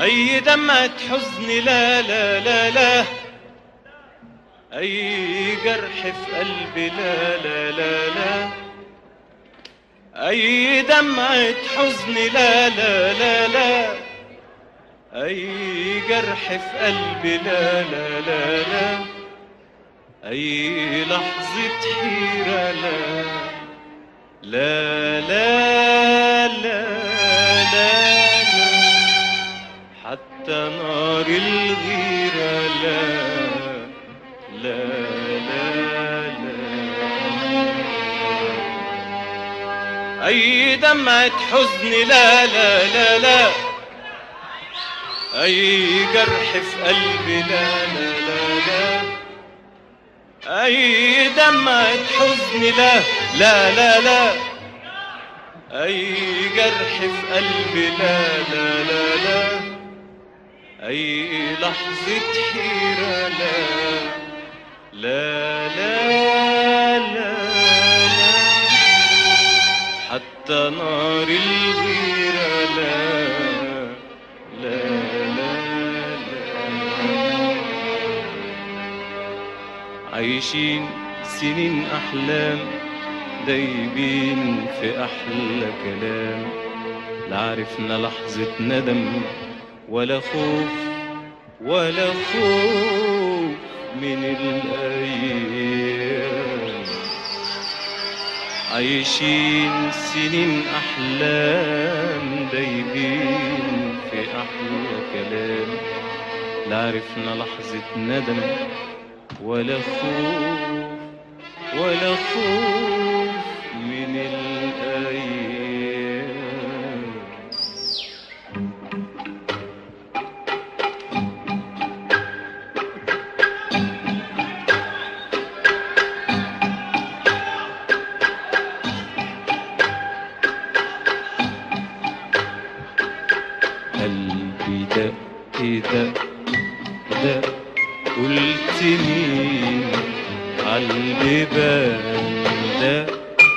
أي دمعة حزن لا لا لا لا أي جرح في قلبي لا لا لا لا أي دمعة حزن لا لا لا لا أي جرح في قلبي لا لا لا لا أي لحظة حيرة لا لا لا لا لا, لا حتى نار الغيرة لا لا لا لا أي دمعة حزن لا لا لا لا أي جرح في قلبي لا لا لا لا أي دمعة حزن لا لا لا لا أي جرح في قلبي لا لا لا لا أي لحظة حيرة لا لا لا لا لا حتى نار الغيرة لا لا لا لا عايشين سنين أحلام دايبين في أحلى كلام لا عرفنا لحظة ندم ولا خوف ولا خوف من الأيام عايشين سنين أحلام دايبين في أحلى كلام لا عرفنا لحظة ندم ولا خوف ولا خوف من الأيام قلبي دق دق دق قلت مين عالبيبان دق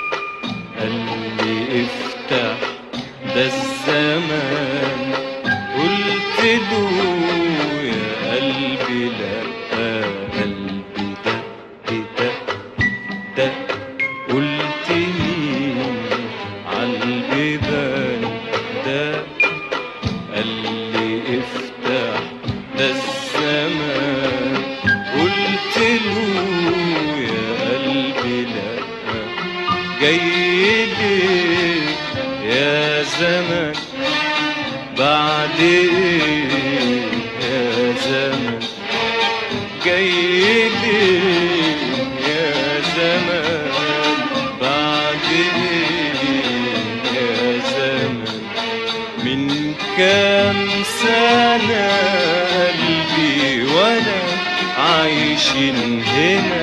قلبي افتح ده الزمان قلت له يا قلبي لا قلبي دق دق دق قلت مين عالبيبان دق قال لي افتح ده الزمان قلت له يا قلبي لا جاي ليه يا زمان بعد ايه يا زمان جاي ليه يا زمان بعد ايه يا زمان من كام سنة قلبي وانا عايشين هنا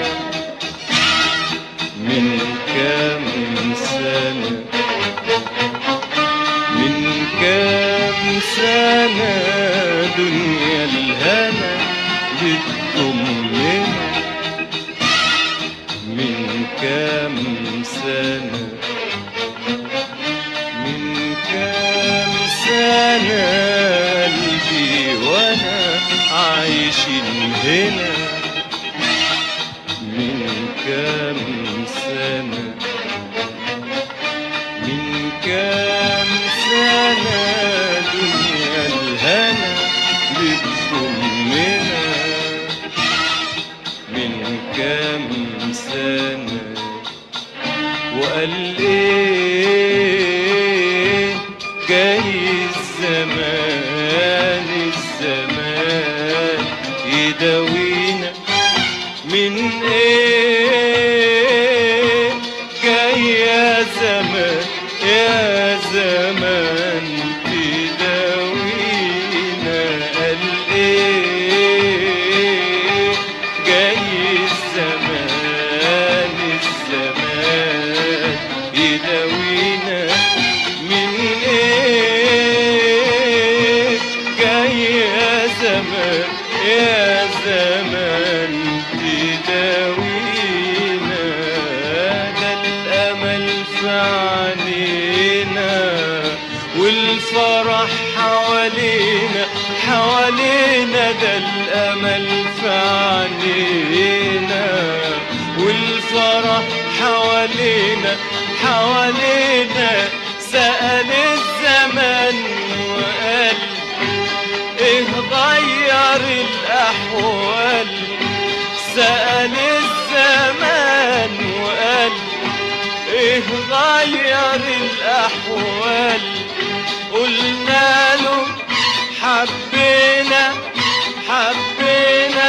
من كام سنة من كام سنة دنيا الهنا بتضمنا من كام سنة من كام سنة قلبي وانا عايشين هنا من كام سنة من كام سنة دنيا الهنا بتضمنا من كام سنة وقال ايه جاي الزمان الزمان يداوينا من ايه جاي يا زمان يا زمان تداوينا قال ايه جاي الزمان الزمان يداوينا من ايه جاي يا زمان يا زمان تداوينا ده الامل في عينينا والفرح حوالينا الأمل في عينينا والفرح حوالينا حوالينا سأل الزمن وقال ايه غير الأحوال سأل الزمان وقال ايه غير الأحوال قلنا له حبينا حبينا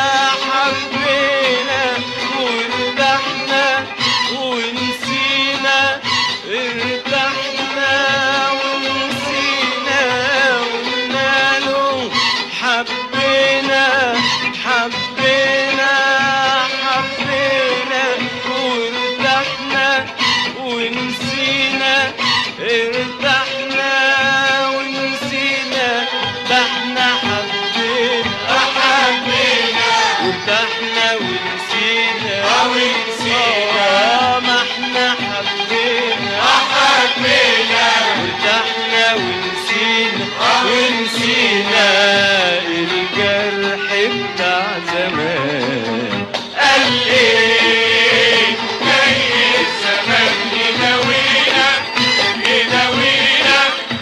حبينا وارتحنا ونسينا ارتحنا ونسينا قلنا له حبينا حبينا حبينا وارتحنا ونسينا ارتحنا ونسينا ده احنا حبينا حبينا وارتحنا ونسينا ونسينا ما احنا حبينا حبينا وارتحنا ونسينا ونسينا الجرح بتاع زمان قال ايه جاي الزمان يداوينا يداوينا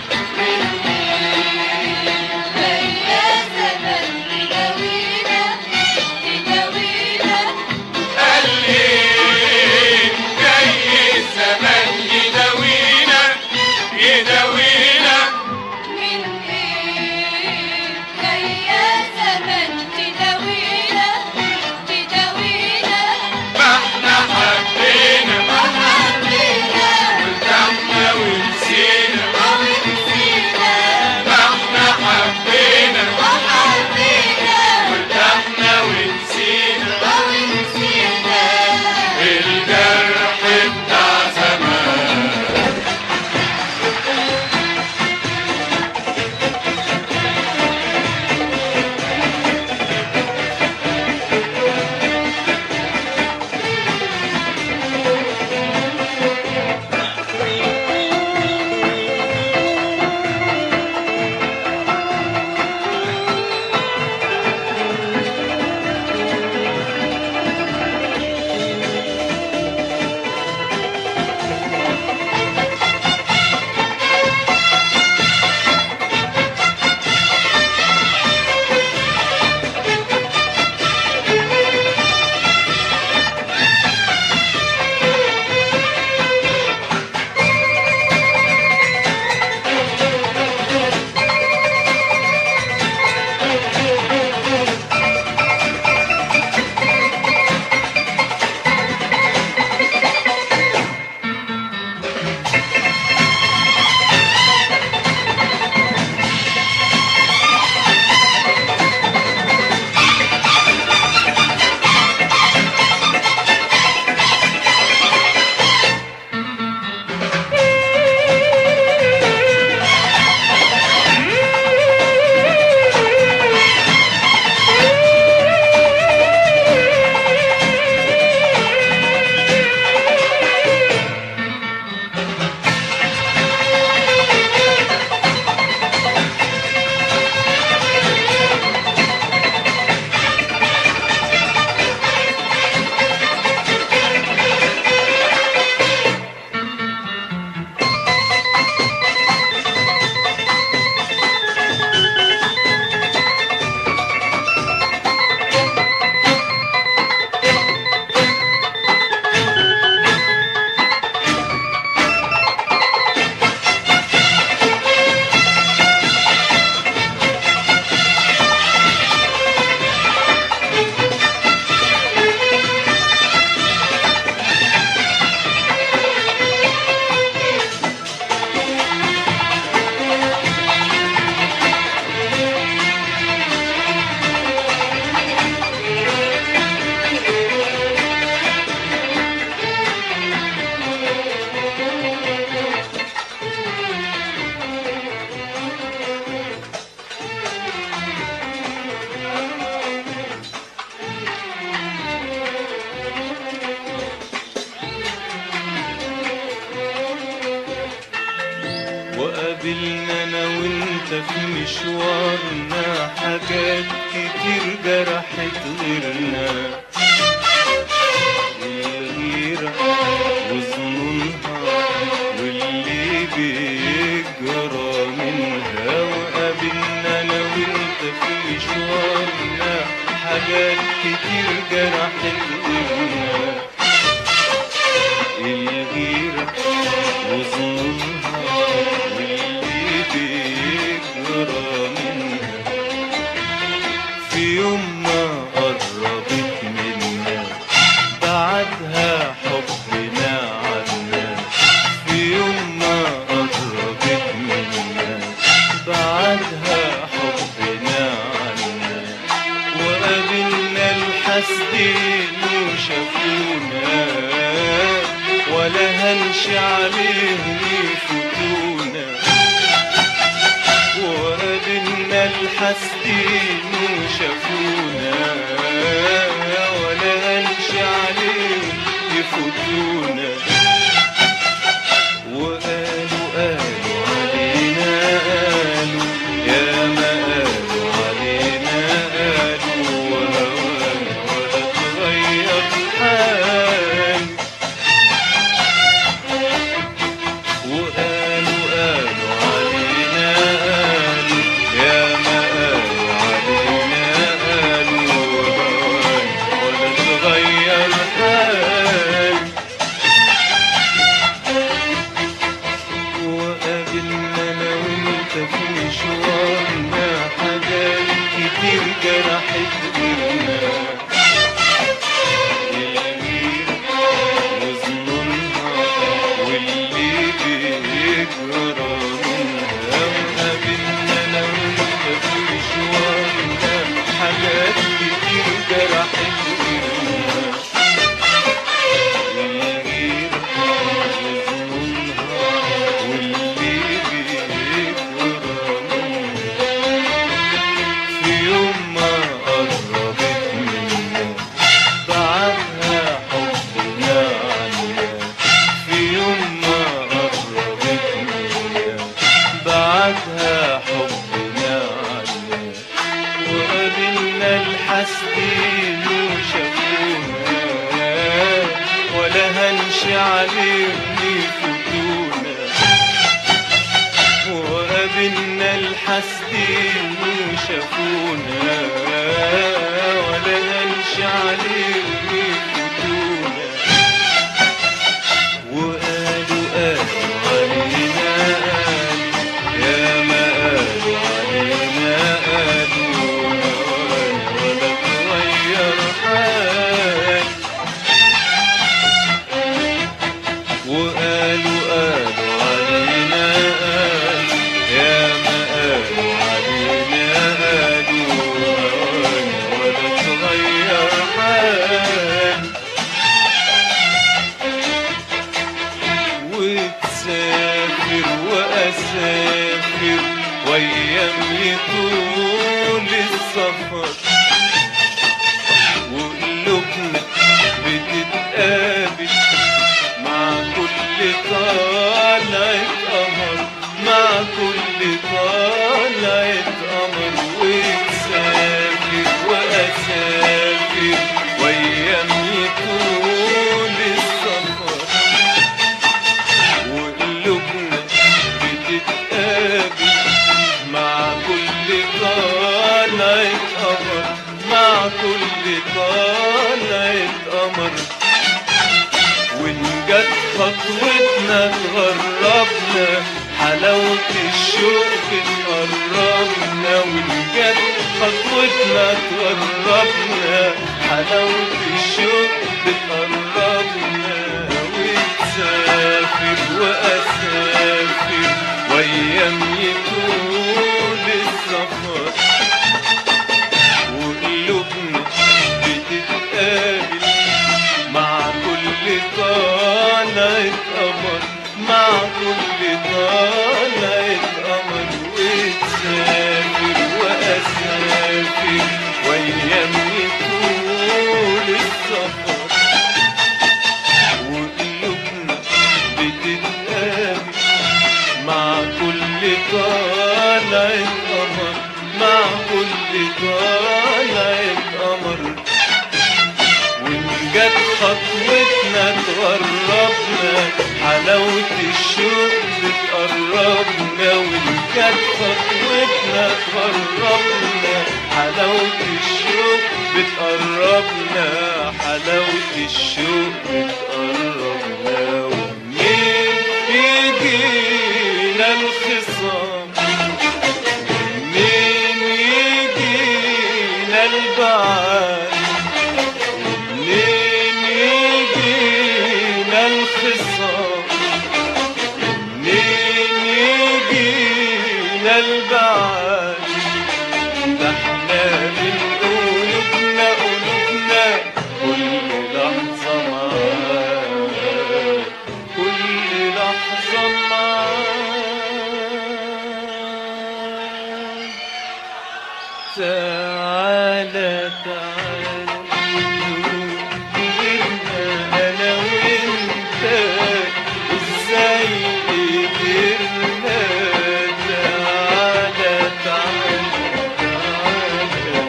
يا زمن تداوينا تداوينا قال ايه جاي الزمان يداوينا يداوينا من ايه جاي يا زمن تداوينا تداوينا ما احنا حبينا وحبينا وارتحنا ونسينا ونسينا ما احنا حبينا وحبينا وارتحنا ونسينا ونسينا الجرح بتاع زمان وقابلنا انا وانت وانت في مشوارنا حاجات كتير جرحت غيرنا الغيرة وظنونها واللي بيجرى منها وقابلنا انا وانت في مشوارنا حاجات كتير جرحت غيرنا الغيرة وظنونها واللي بيجرى منها في يوم ما قربت منا بعدها حبنا عنا في يوم ما قربت منا بعدها حبنا عنا وقابلنا الحسدين وشافونا ولا هنش عليهم يفوتونا وقابلنا الحسدين وشافونا ولا هنش عليهم يفوتونا وقالوا قالوا علينا قالوا يا ما قالوا علينا قالوا وهوانا ولا تغير حال وقالوا قالوا علينا قالوا يا ما قالوا علينا قالوا وهوانا ولا تغير حال وقابلنا انا وانت في مشوارنا حاجات كتير جرحت غيرنا الغيرة وظنونها واللي بيجرى منها وقابلنا انا وانت في مشوارنا حاجات كتير جرحت غيرنا الغيرة وظنونها واللي بيجرى منها في يوم ما قربت منا بعدها حبنا عنا في يوم ما قربت منا بعدها حبنا عنا وقابلنا الحسدين وشافونا ولا هنش عليهم يفوتونا وقابلنا الحسدين وشافونا ولا هنش عليهم يفوتونا وقالوا قالوا علينا قالوا يا ما قالوا علينا قالوا هوانا ولا تغير حال وقالوا قالوا علينا قالوا يا ما قالوا علينا قالوا هوانا ولا تغير حال وتسافر واسافر وايام طول السفر وقلوبنا بتتقابل مع كل طالعة قمر مع كل طالعة قمر وتسافر واسافر وايام طول السفر وقلوبنا بتتقابل مع كل طالعة قمر مع كل طالعة قمر وإن جت خطوتنا تغربنا حلاوة الشوق بتقربنا وإن جت خطوتنا تغربنا حلاوة الشوق بتقربنا وتسافر وأسافر وأيام يطول السفر وقلوبنا بتتقابل مع كل طالعة قمر مع كل طالعة قمر وتسافر وأسافر وأيام يطول السفر وقلوبنا بتتقابل مع كل طالعة شوقنا تغربنا حلاوة الشوق بتقربنا وإن كانت خطوتنا تغربنا حلاوة الشوق بتقربنا حلاوة الشوق بتقربنا ومنين يجينا الخصام منين يجينا البعاد منين يجينا الخصام منين يجينا البعاد ده احنا من قلوبنا قلوبنا كل لحظة معاك كل لحظة معاك تعالى تعالى قدرنا انا وانت ازاي قدرنا تعالى تعالى تعالى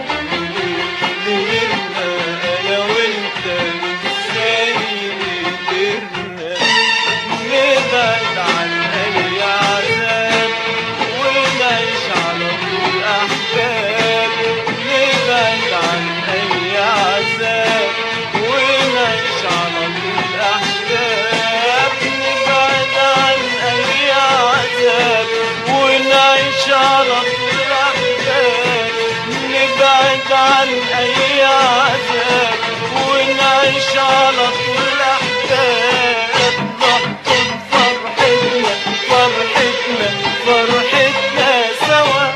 قدرنا انا وانت ازاي قدرنا نبعد عن اي عذاب ونعيش على طول احباب نبعد عن اي عذاب ونعيش على طول احباب نبعد عن اي عذاب ونعيش على طول احباب نبعد عن اي عذاب ونعيش على طول احباب نحضن فرحتنا فرحتنا فرحتنا سوا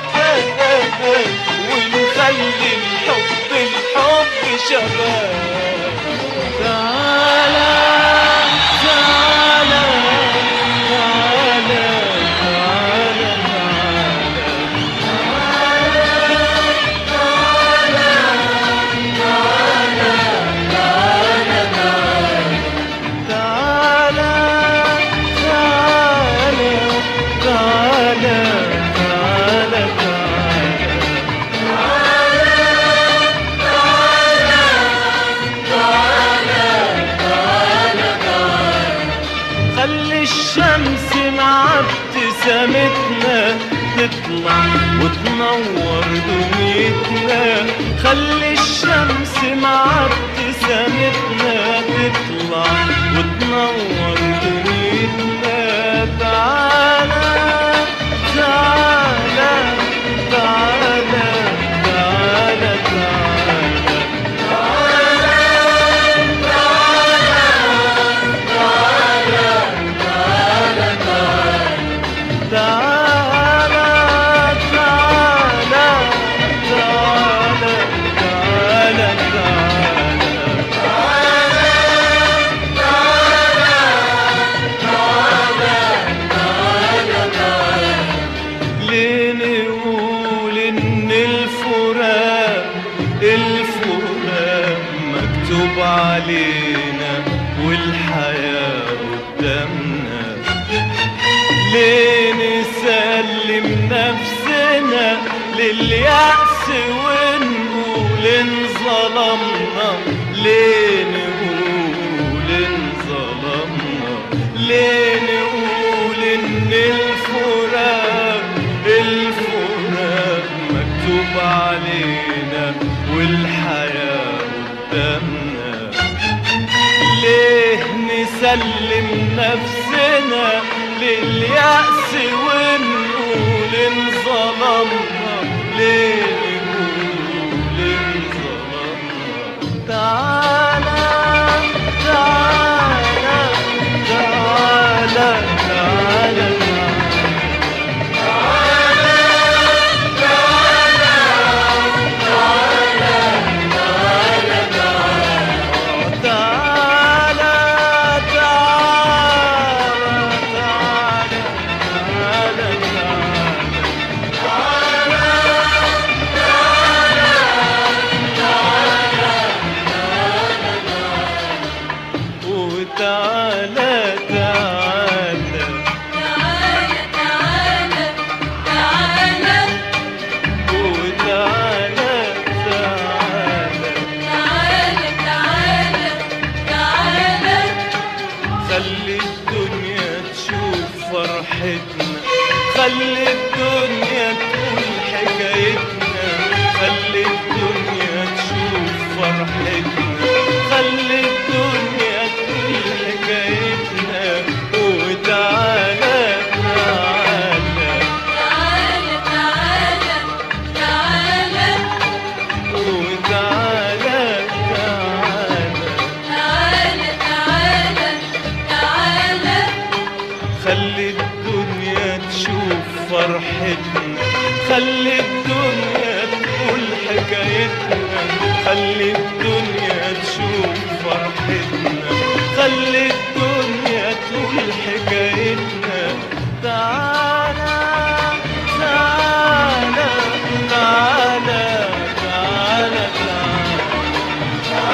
ونخلي الحب الحب شباب تعالى تعالى تعالى تعالى تعالى تعالى تعالى تعالى تعالى تعالى خلي الشمس مع ابتسامتنا تطلع وتنور دنيتنا خلي الشمس مع ابتسامتنا تطلع وتنور دنيتنا تعالى تعالى تعالى تعالى تعالى تعالى تعالى تعالى تعالى تعالى ليه نقول ان الفراق الفراق مكتوب علينا والحياة قدامنا ليه نسلم نفسنا لليأس ونقول ان ظلمنا ليه نقول ان ظلمنا ليه نقول ان الفراق الفراق مكتوب علينا والحياة قدامنا ليه نسلم نفسنا لليأس ونقول ان ظلمنا ليه نقول ان ظلمنا تعالى تعالى تعالى تعالى تعالى تعالى تعالى تعالى تعالى تعالى خلي الدنيا تقول حكايتنا خلي الدنيا تشوف فرحتنا خلي الدنيا تقول حكايتنا وتعالى تعالى تعالى تعالى تعالى وتعالى تعالى تعالى تعالى تعالى خلي الدنيا تشوف فرحتنا خلي الدنيا تقول حكايتنا خلي الدنيا تشوف فرحتنا خلي الدنيا تقول حكايتنا تعالى تعالى تعالى تعالى تعالى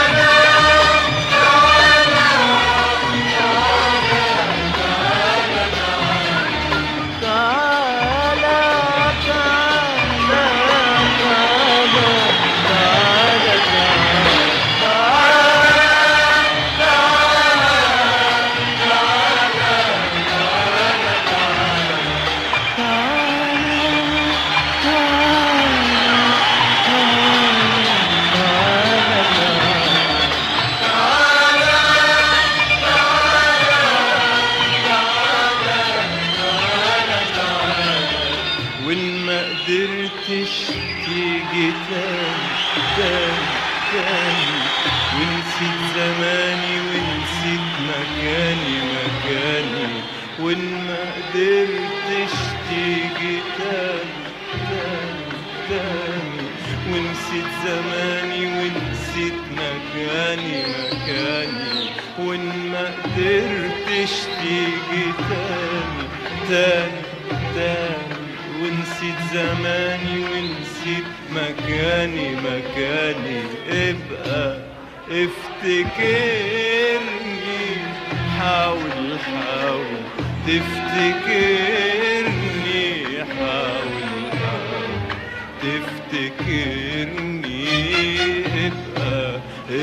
تعالى تعالى تعالى تعالى وإن ما قدرتش تيجي تاني تاني تاني ونسيت زماني ونسيت مكاني مكاني وإن ما قدرتش تيجي تاني تاني تاني ونسيت زماني ونسيت مكاني مكاني وإن ما قدرتش تيجي تاني تاني تاني ونسيت زماني ونسيت مكاني مكاني ابقى افتكرني حاول حاول تفتكرني حاول حاول تفتكرني ابقى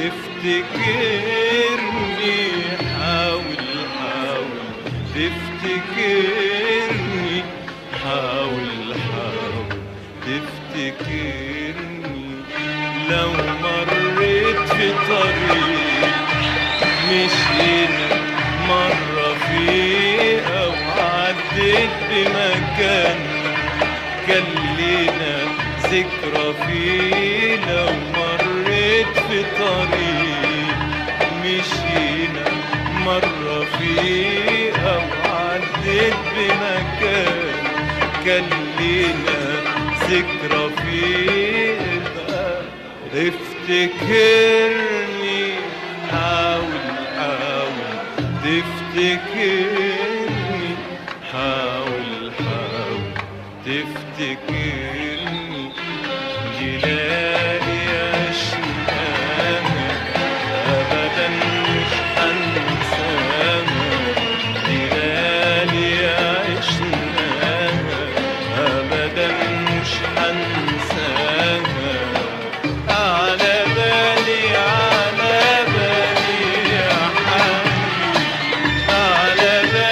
افتكرني حاول حاول تفتكرني حاول حاول تفتكرني لو مريت في طريق مشينا مرة فيه أو عديت بمكان كان لينا ذكرى فيه لو مريت في طريق مشينا مرة فيه أو عديت بمكان كان لينا ذكرى فيه بقى افتكرني حاول حاول تفتكرني حاول حاول تفتكرني جلالي عشناها أبدا مش هنساها جلالي عشناها أبدا مش هنساها على بالي على بالي يا حبيبي على بالي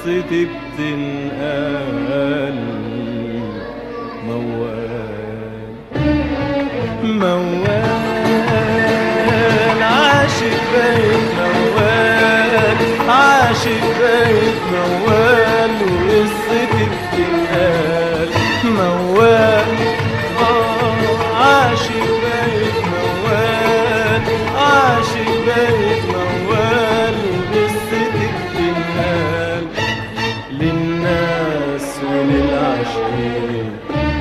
وقصتي بتنقال موال موال عاشق بيت موال عاشق بيت موال وقصتي بتنقال موال آه عاشق بيت موال عاشق بيت موال وقصتي بتنقال للناس وللعشيق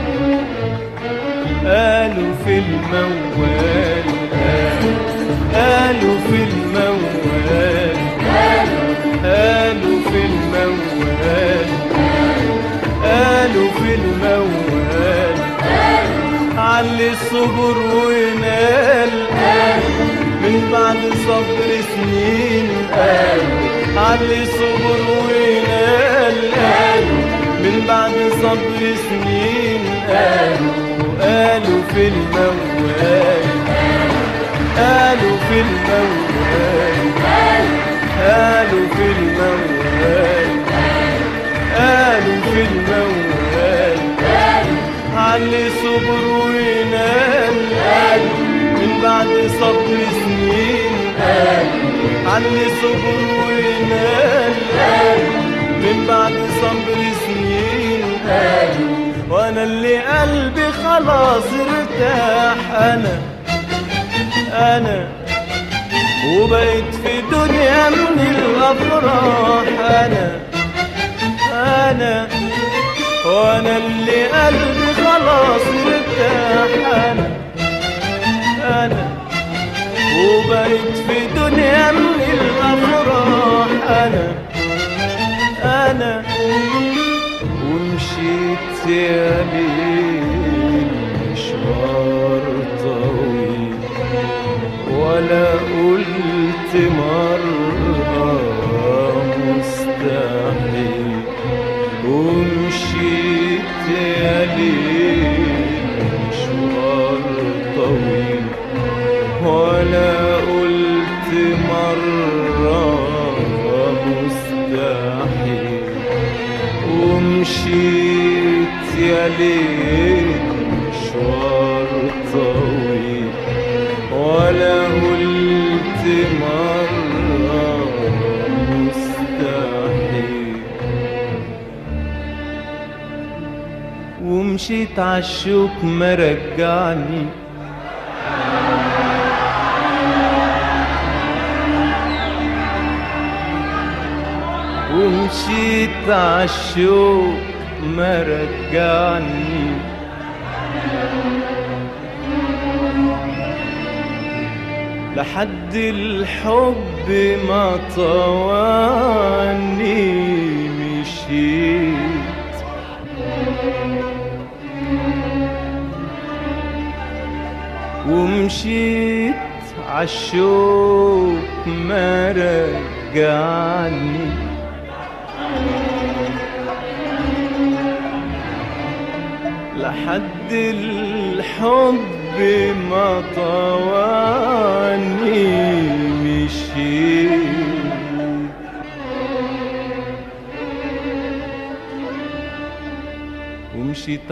قالوا في الموال قالوا, قالوا في الموال قالوا في الموال قالوا في الموال علي الصبر ونال من بعد صبر سنين قالوا علي الصبر ونال قالوا من بعد صبر سنين قالوا قالوا في الموال قالوا في الموال قالوا في الموال قالوا في الموال علي صبر وينال من بعد صبر سنين علي صبر وينال من بعد صبر سنين وانا اللي قلبي خلاص ارتاح انا انا وبقيت في دنيا من الافراح انا انا وانا اللي قلبي خلاص ارتاح انا انا وبقيت في دنيا من الافراح انا انا ومشيت يا ليل مشوار طويل ولا قلت مرة مستحيل ومشيت يا ليل مشوار طويل ولا قلت مرة مستحيل ومشيت يا ليل مشوار طويل ولا قلت مرة مستحيل ومشيت عالشوك ما رجعني ومشيت عالشوق ما رجعني لحد الحب ما طواني مشيت ومشيت عالشوق ما رجعني لحد الحب ما طواني مشيت ومشيت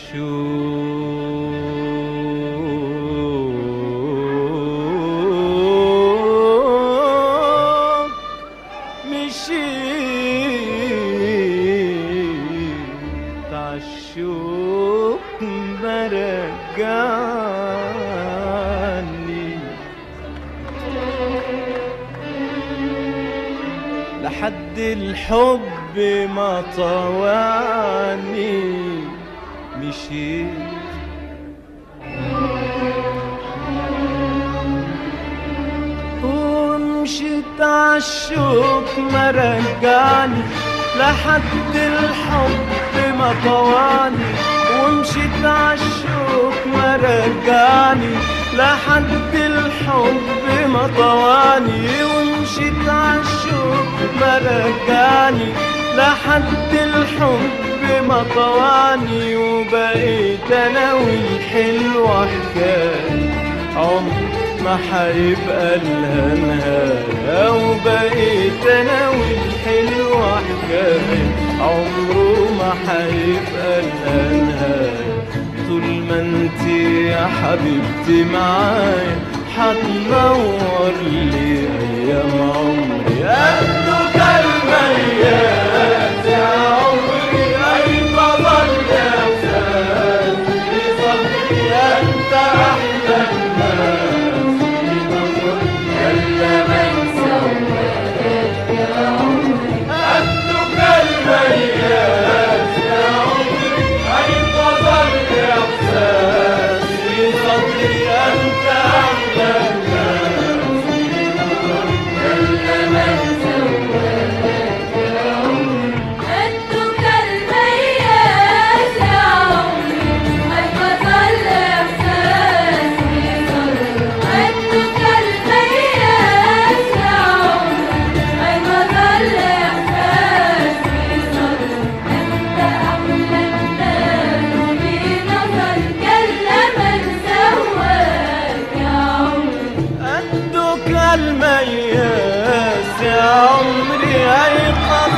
عالشوق مشيت عالشوق برجعني لحد الحب ما طواني مشيت ومشيت عالشوق ما رجعني لحد الحب ما طواني ومشيت عالشوق ما رجعني لحد الحب ما طواني ومشيت عالشوق ما رجعني لحد الحب ما طواني وبقيت انا والحلوة حكاية عمر ما حيبقى لها نهاية وبقيت انا والحلوة حكاية عمره ما هيبقى الانهاية طول ما انت يا حبيبتي معايا هتنور لي ايام عمري قدك الميات يا عمري هيفضل احساس في صدري انت احلى الناس في نظري كل من سواك يا عمري قدك الميات يا عمري هيفضل احساس في صدري انت احلى الناس في نظري كل من سواك يا عمري قدك المياس يا عمري هيفضل إحساس في صدري قدك المياس يا عمري هيفضل إحساس في صدري أنت أحلى الناس في نظري كل من سواك يا عمري قدك المياس يا عمري هيقظ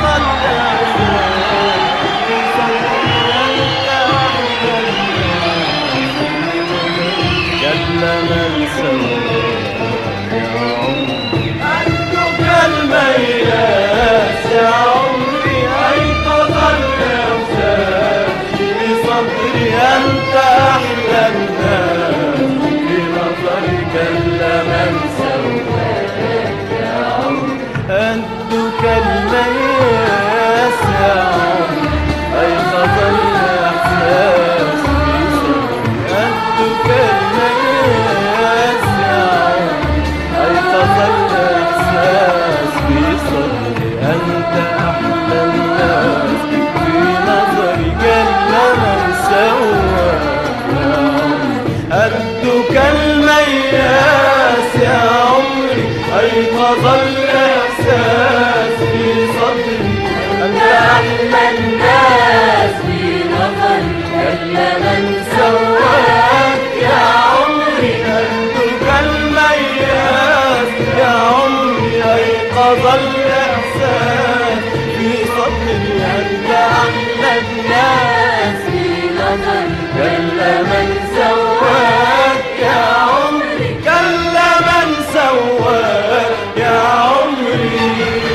جل من سواك يا عمري قدك المياس يا عمري هيقظ الإحساس في صدري أنت أحلى الناس في نظري جل من سواك يا عمري قدك المياس يا عمري أيقظ الإحساس في صدري قدك المياس يا عمري أيقظ الإحساس في صدري أنت أحلى الناس في نظري جل من سواك يا عمري قدك المياس يا عمري أيقظ الإحساس في صدري أنت أحلى الناس في نظري كل من سواك يا عمري قلبك المياس يا عمري أيقظ الإحساس في صدري أنت أحلى الناس في نظري كل من سواك يا عمري كل من سواك يا عمري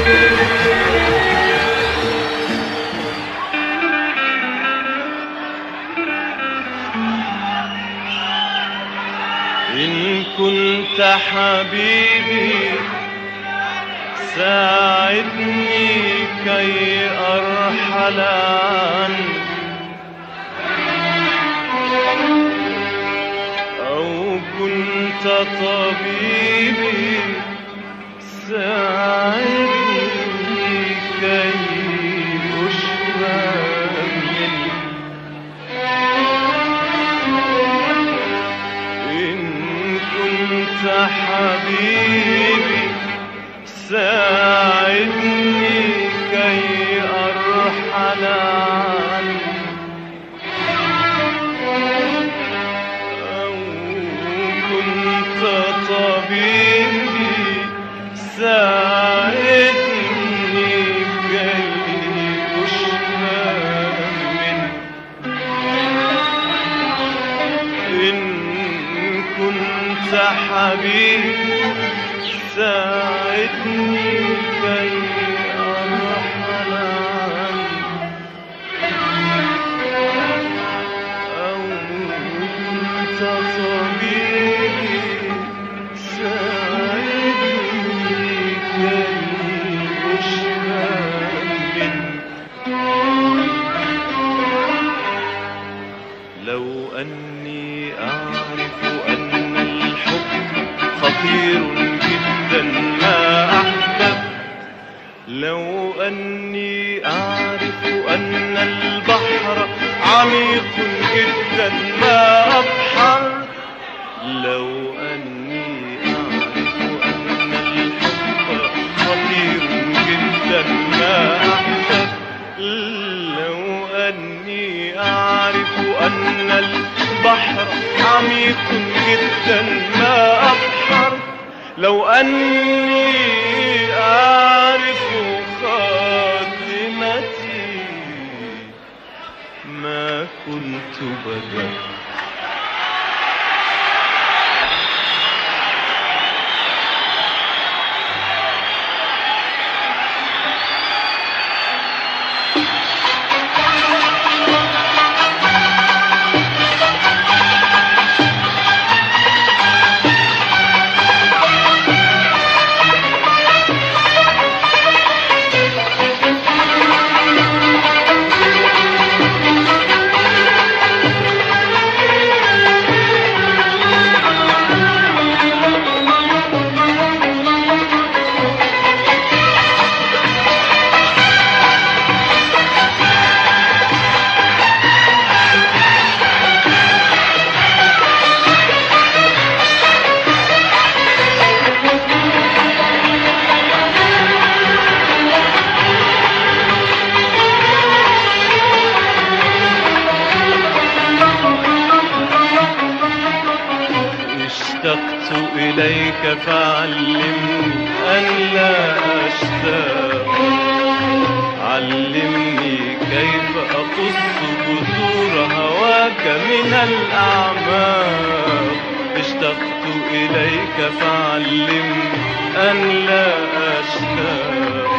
إن كنت حبيبي ساعدني كي أرحل عنك أو كنت طبيبي ساعدني كي أشفى منك إن كنت حبيبي ساعدني كي أرحل عنك أو كنت طبيبي ساعدني كي أشفى منك إن كنت حبيبي ساعدني كي أرحل عنك أو كنت طبيبي ساعدني كي أشفى منك لو أني أعرف أن الحب خطير جدا ما أحببت لو أني أعرف أن البحر عميق جدا ما أبحر لو أني أعرف أن الحب خطير جدا ما أحببت لو أني أعرف أن البحر عميق جدا ما أبحر لو أني أعرف خاتمتي بدا اشتقت إليك فعلمني أن لا أشتاق علمني كيف أقص جذور هواك من الأعماق اشتقت إليك فعلمني أن لا أشتاق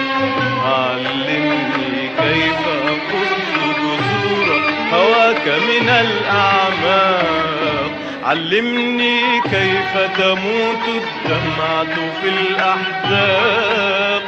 علمني كيف أقص جذور هواك من الأعماق علمني كيف تموت الدمعة في الأحزاب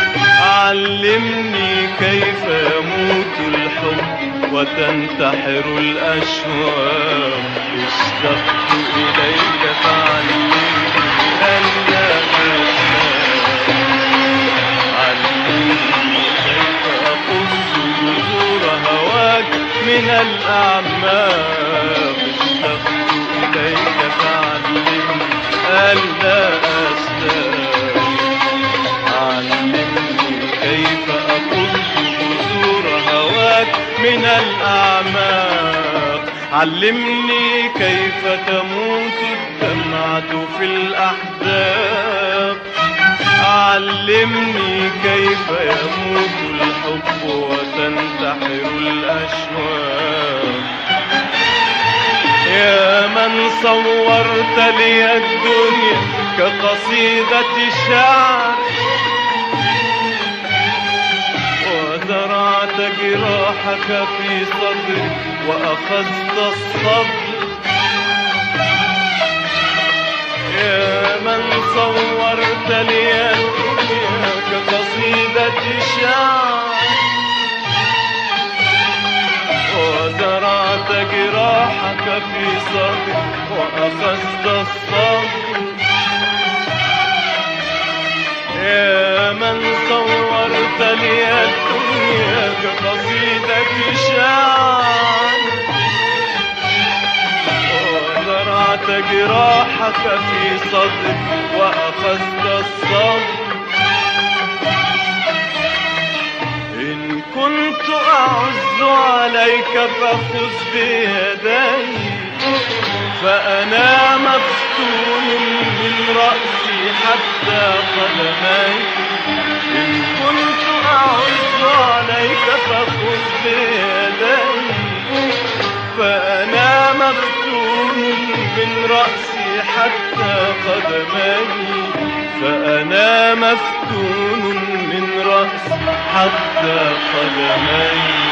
علمني كيف يموت الحب وتنتحر الأشواق اشتقت إليك فعلمني أن لا أشتاق علمني كيف أقص جذور هواك من الأعماق اشتقت إليك فعلمني ألا أشتاق علمني كيف أقص جذور هواك من الأعماق علمني كيف تموت الدمعة في الأحزاب علمني كيف يموت الحب وتنتحر الأشواق يا من صورت لي الدنيا كقصيدة شعر وزرعت جراحك في صدري وأخذت الصبر يا من صورت لي الدنيا كقصيدة شعر وزرعت جراحك في صدري وأخذت الصبر يا من صورت لي الدنيا كقصيدة شعر وزرعت جراحك في صدري وأخذت الصبر إن كنت أعز عليك فخذ بيدي فأنا مفتون من رأسي حتى قدمي إن كنت أعز عليك فخذ بيدي فأنا مفتون من رأسي حتى قدمي فأنا مفتون من رأسي حتى قدمي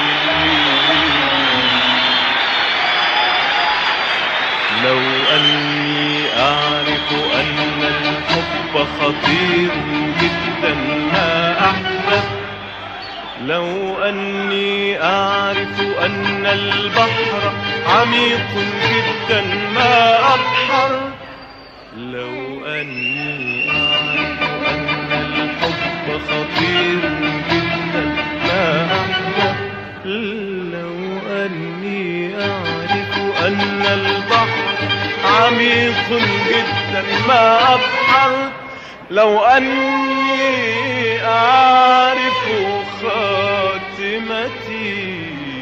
لو أني أعرف أن الحب خطير جدا ما أحدث لو أني أعرف أن البحر عميق جدا ما أبحر لو أني أعرف أن الحب خطير جدا ما أحدث لو أني أعرف أن البحر عميق جدا ما أبحر لو أني أعرف خاتمتي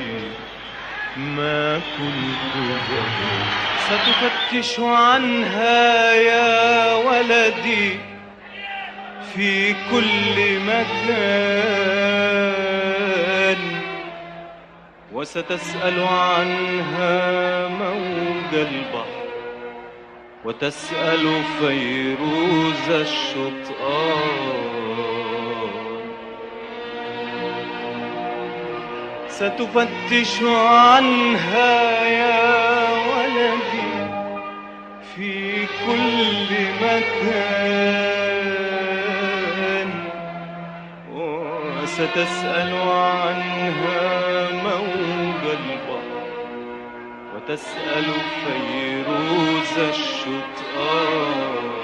ما كنت بغير ستفتش عنها يا ولدي في كل مكان وستسأل عنها موج البحر وتسأل فيروز الشطآن ستفتش عنها يا ولدي في كل مكان وستسأل عنها موج البحر وتسأل فيروز الشطآن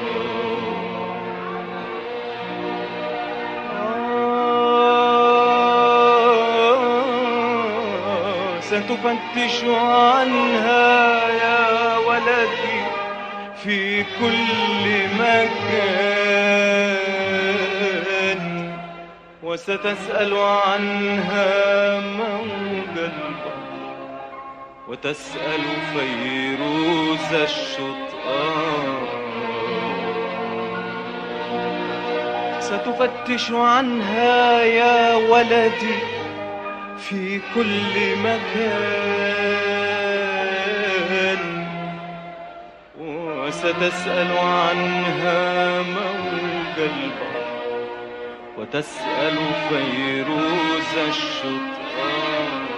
آه، ستفتش عنها يا ولدي في كل مكان وستسأل عنها موج البحر وتسأل فيروز الشطآن ستفتش عنها يا ولدي في كل مكان وستسأل عنها موج البحر وتسأل فيروز الشطآن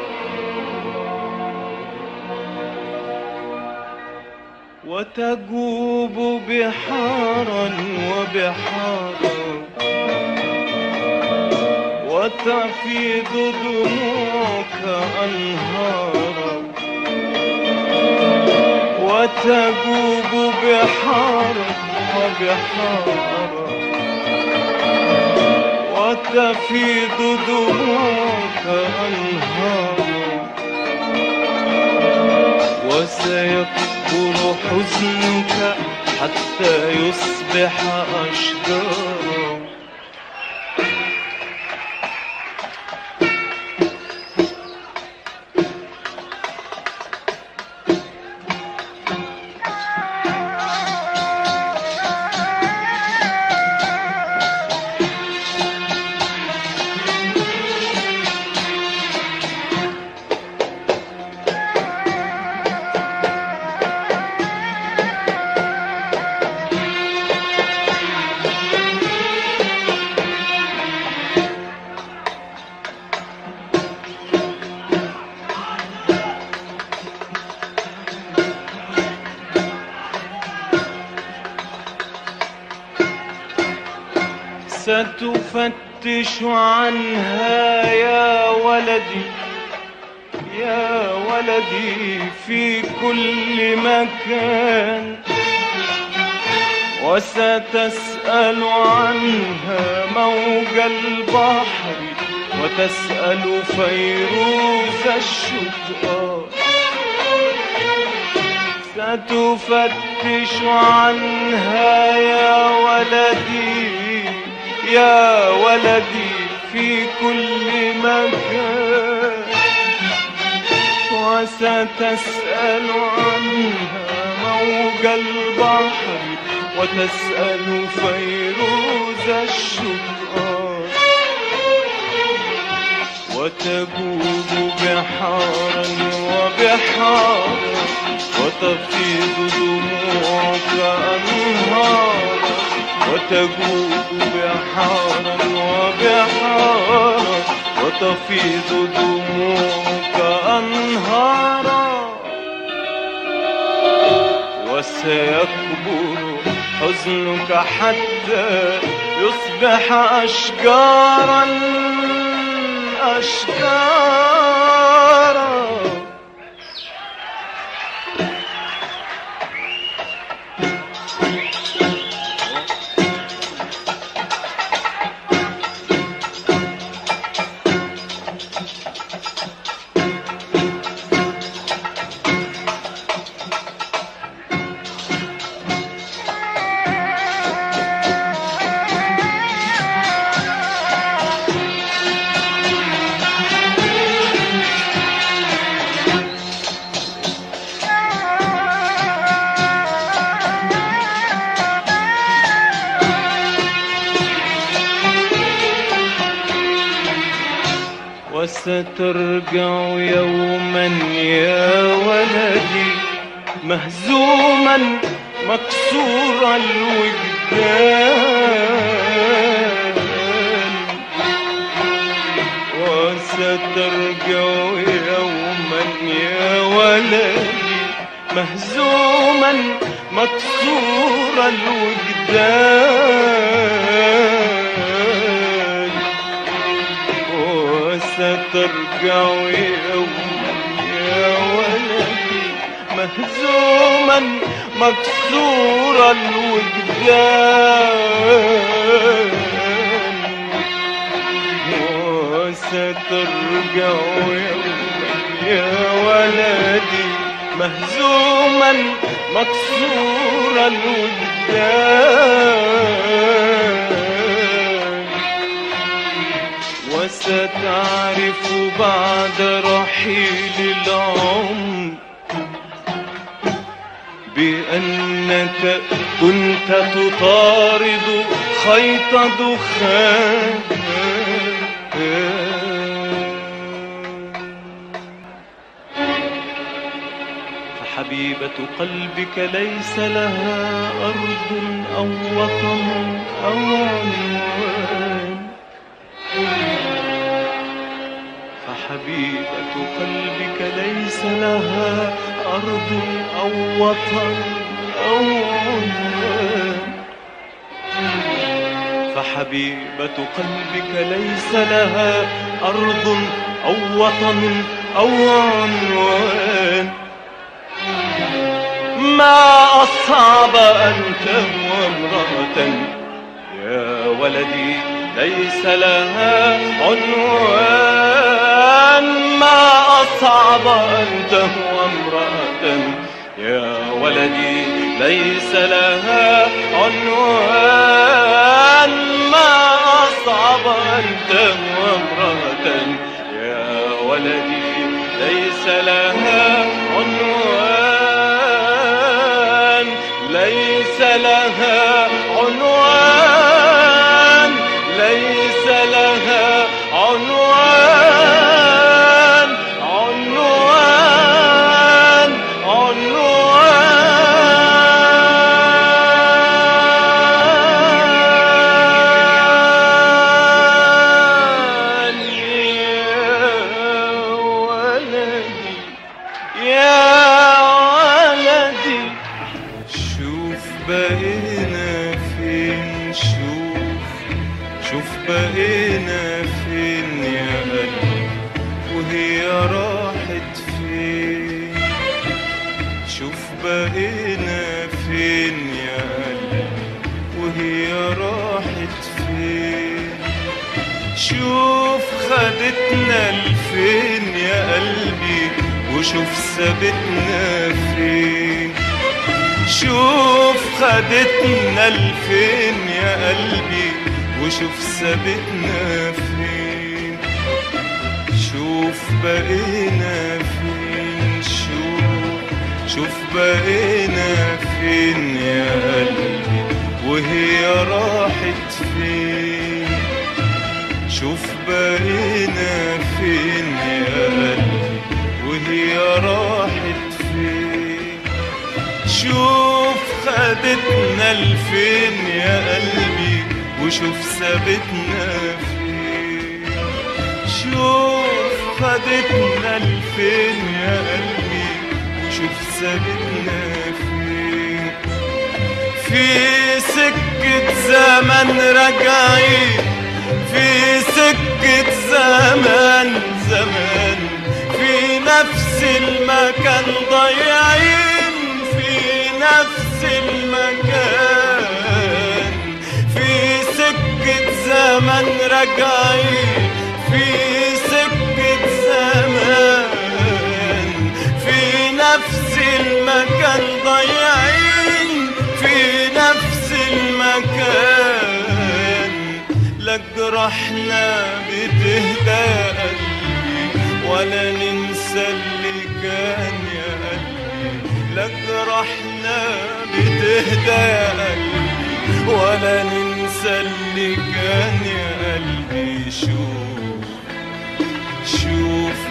وتجوب بحارا وبحارا وتفيض دموعك أنهارا وتجوب بحارا وبحارا وتفيض دموعك أنهارا وسيكبر حزنك حتى يصبح أشجارا ستفتش عنها يا ولدي يا ولدي في كل مكان وستسأل عنها موج البحر وتسأل فيروز الشطآن ستفتش عنها يا ولدي يا ولدي في كل مكان وستسأل عنها موج البحر وتسأل فيروز الشطآن وتجوب بحارا وبحارا وتفيض دموعك أنهارا وتجوب بحارا وبحارا وتفيض دموعك أنهارا وسيكبر حزنك حتى يصبح أشجارا أشجارا وسترجع يوما يا ولدي مهزوما مكسور الوجدان وسترجع يوما يا ولدي مهزوما مكسور الوجدان وسترجع يوما يا ولدي مهزوما مكسور الوجدان وسترجع يوما يا ولدي مهزوما مكسور الوجدان وستعرف بعد رحيل العمر بأنك كنت تطارد خيط دخان فحبيبة قلبك ليس لها أرض أو وطن أو عنوان فحبيبة قلبك ليس لها أرض أو وطن أو عنوان فحبيبة قلبك ليس لها أرض أو وطن أو عنوان ما أصعب أنت وامرأة يا ولدي ليس لها عنوان ما أصعب أنت وامرأة يا ولدي ليس لها عنوان ما أصعب أنت وامرأة يا ولدي ليس لها عنوان ليس لها عنوان ليس لها عنوان عنوان عنوان يا ولدي يا ولدي شوف بقينا فين شوف شوف بقينا فين يا قلبي وهي راحت فين شوف بقينا فين يا قلبي وهي راحت فين شوف خدتنا لفين يا قلبي وشوف سابتنا فين شوف خدتنا لفين يا قلبي وشوف سابتنا فين شوف بقينا فين شوف شوف بقينا فين يا قلبي وهي راحت فين شوف بقينا فين يا قلبي وهي راحت فين شوف خدتنا لفين يا قلبي وشوف سابتنا فين شوف خدتنا لفين يا قلبي وشوف سابتنا فين في سكة زمن راجعين في سكة زمان زمان في نفس المكان ضايعين في نفس المكان في سكة زمن راجعين في سكة زمان في نفس المكان ضايعين في نفس المكان لا جرحنا بتهدى يا قلبي ولا ننسى اللي كان يا قلبي لا جرحنا بتهدى يا قلبي ولا ننسى اللي كان يا قلبي شوف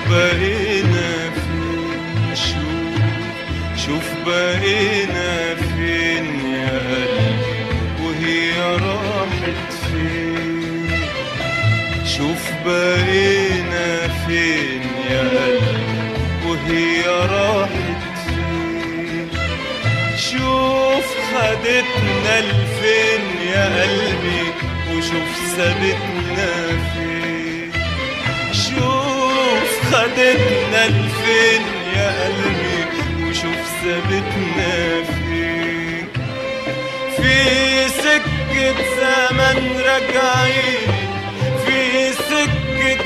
بقينا فين شوف شوف بقينا فين يا قلبي وهي راحت فين شوف بقينا فين يا قلبي وهي راحت فين شوف خدتنا لفين يا قلبي وشوف سابتنا فين شوف خدتنا لفين يا قلبي وشوف سابتنا فين في سكة زمن راجعين في سكة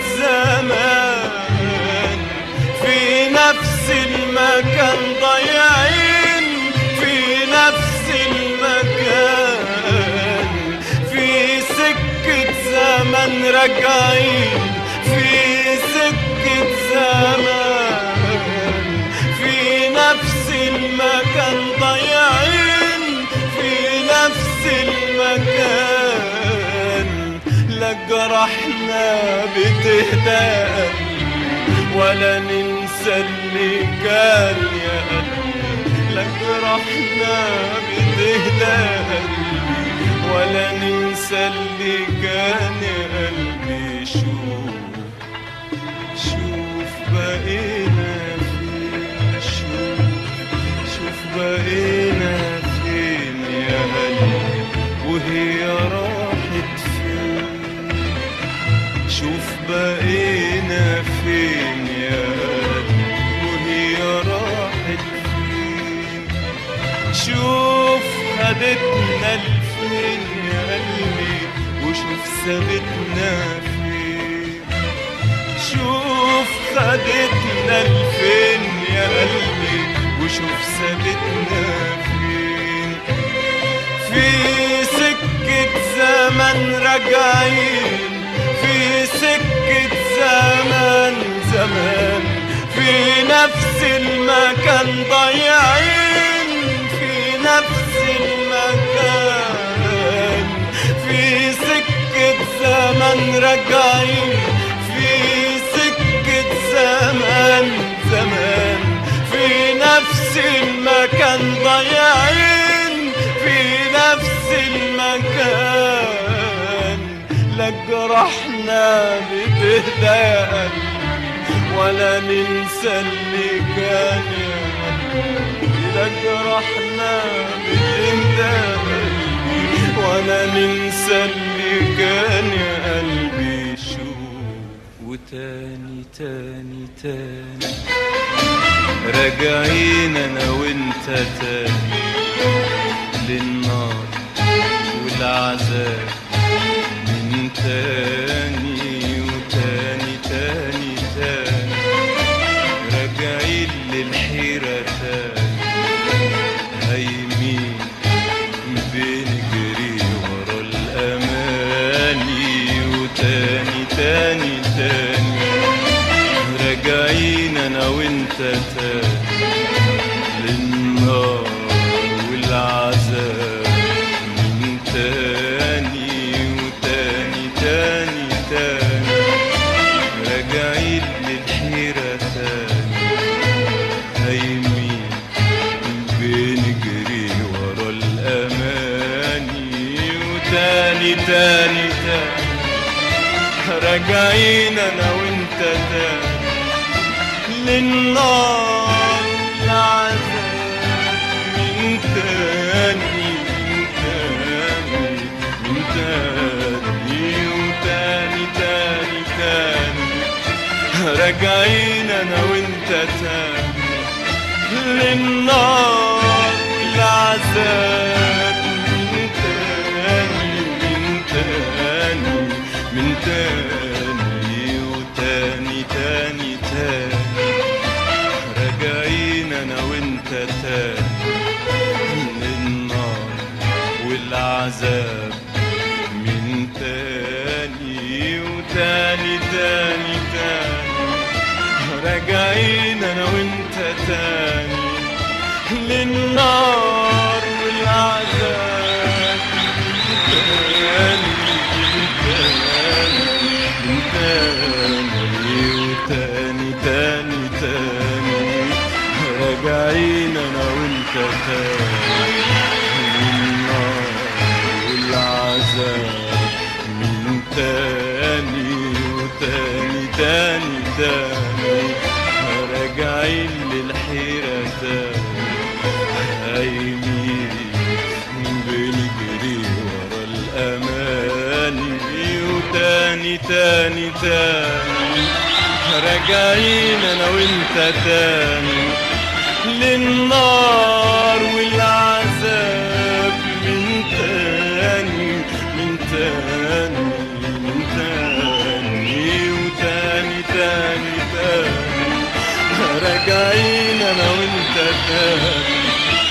زمان في نفس المكان ضايعين في نفس المكان في سكة زمن راجعين في سكة زمان في نفس المكان ضايعين في نفس المكان لا جرحنا بتهدى ولا ننسى اللي كان يا قلبي لا جرحنا بتهدى ولا ننسى اللي كان يا قلبي شوف شوف بقينا فين شوف شوف بقينا فين يا قلبي وهي راحت فين شوف بقينا فين يا قلبي وهي راحت فين شوف خدتنا لفين يا قلبي وشوف سابتنا فين شوف خدتنا لفين يا قلبي وشوف سابتنا فين في سكة زمن راجعين في سكة زمن زمان في نفس المكان ضايعين في نفس المكان في سكة زمن راجعين في سكة زمان زمان في نفس المكان ضايعين في نفس المكان لا جرحنا بتهدى ولا ننسى اللي كان يا قلبي لا جرحنا بتهدى ولا ننسى اللي كان يا قلبي شوف وتاني تاني تاني راجعين انا وانت تاني للنار والعذاب من تاني وتاني تاني تاني راجعين للحيرة تاني هايمين بنجري ورا الأماني وتاني تاني تاني راجعين أنا وأنت تاني للنار والعذاب من تاني وتاني تاني تاني راجعين للحيرة تاني هايمين بنجري ورا الأماني وتاني تاني تاني راجعين أنا وأنت تاني للنار العذاب من تاني من تاني من تاني وتاني تاني تاني راجعين أنا وأنت تاني للنار والعذاب من تاني من تاني من تاني وتاني تاني تاني راجعين انا وانت تاني للنار والعذاب من تاني وتاني تاني تاني راجعين انا وانت تاني للنار والعذاب تاني تاني تاني وتاني تاني وانت تاني النار والعذاب من تاني وتاني تاني تاني راجعين للحيرة تاني هايمين بنجري ورا الأماني وتاني تاني تاني راجعين أنا وأنت تاني للنار والعذاب من تاني من تاني من تاني وتاني تاني تاني راجعين انا وانت تاني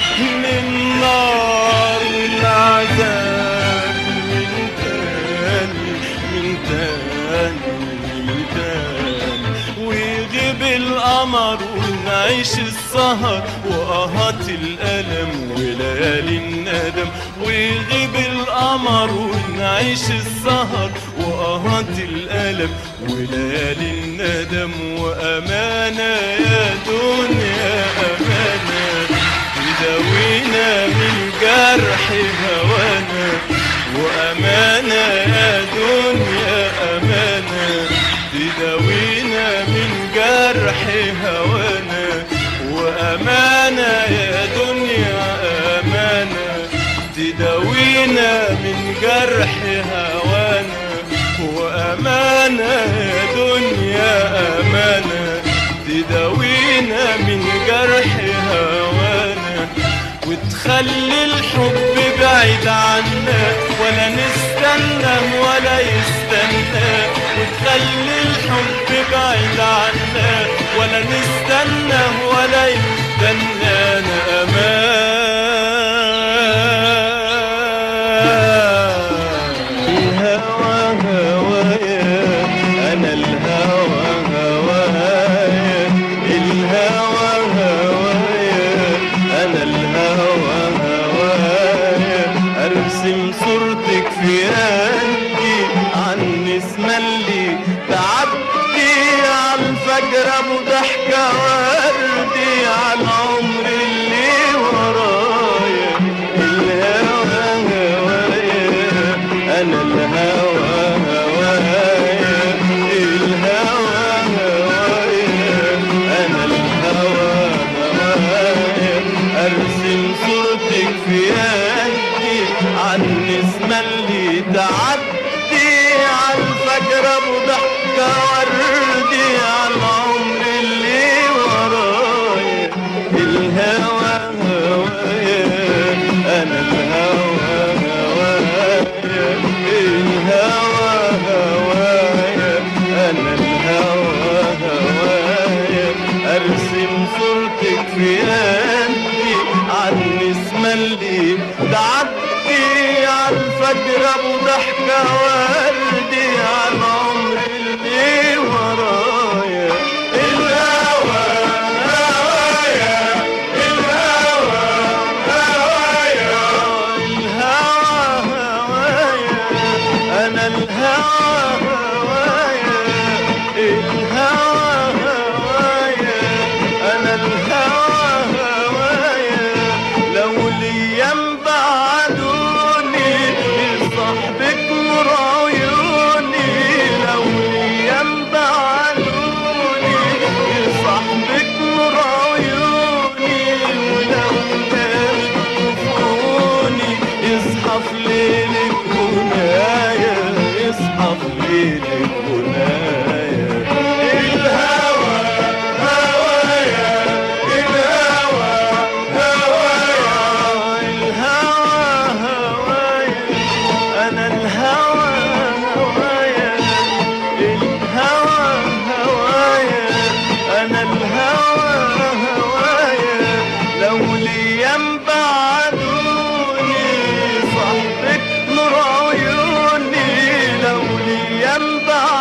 للنار والعذاب من تاني من تاني من تاني ويغيب القمر ونعيش السهر وقهات الألم وليالي الندم ويغيب القمر ونعيش السهر وقهات الألم وليالي الندم وأمانة يا دنيا أمانة تداوينا من جرح هوانا وأمانة يا دنيا أمانة تداوينا من جرح هوانا وأمانة يا دنيا أمانة تداوينا من جرح هوانا وأمانة يا دنيا أمانة تداوينا من جرح هوانا وتخلي الحب بعيد عنا ولا نستنى ولا يستنى وتخلي الحب بعيد عنا ولا نستنى ولا يستنى أنا أمان الهوى هوايا أنا الهوى هوايا الهوى هوايا أنا الهوى هوايا أرسم صورتك في قلبي عن النسمة اللي تعدي على الفجر أبو ضحكة وردي على العمر اللي ورايا الهوى هوايا أنا الهوى هوايا الهوى هوايا أنا الهوى هوايا أرسم صورتك في قلبي عن النسمة اللي تعدي على الفجر أبو ضحكة وردي على العمر اللي ورايا الهوى هوايا أنا الهوى هوايا الهوى هوايا أنا الهوى هوايا أرسم صورتك في قلبي عن النسمة اللي تعدي على الفجر أبو ضحكة وردي على العمر اللي ورايا الهوى هوايا الهوى هوايا الهوى هوايا أنا الهوى هوايا الهوى هوايا أنا الهوى هوايا لو الأيام بعدوني صاحبك نور عيوني لو الأيام بعدوني صاحبك نور عيوني ولو كان يشوفوني يصحى في ليلك هنايا يصحى في ليلك هنايا الهوى هوايا الهوى هوايا الهوى هوايا أنا الهوى هوايا الهوى هوايا أنا الهوى هوايا لو الأيام بعدوني صاحبك نور عيوني لو الأيام بعدوني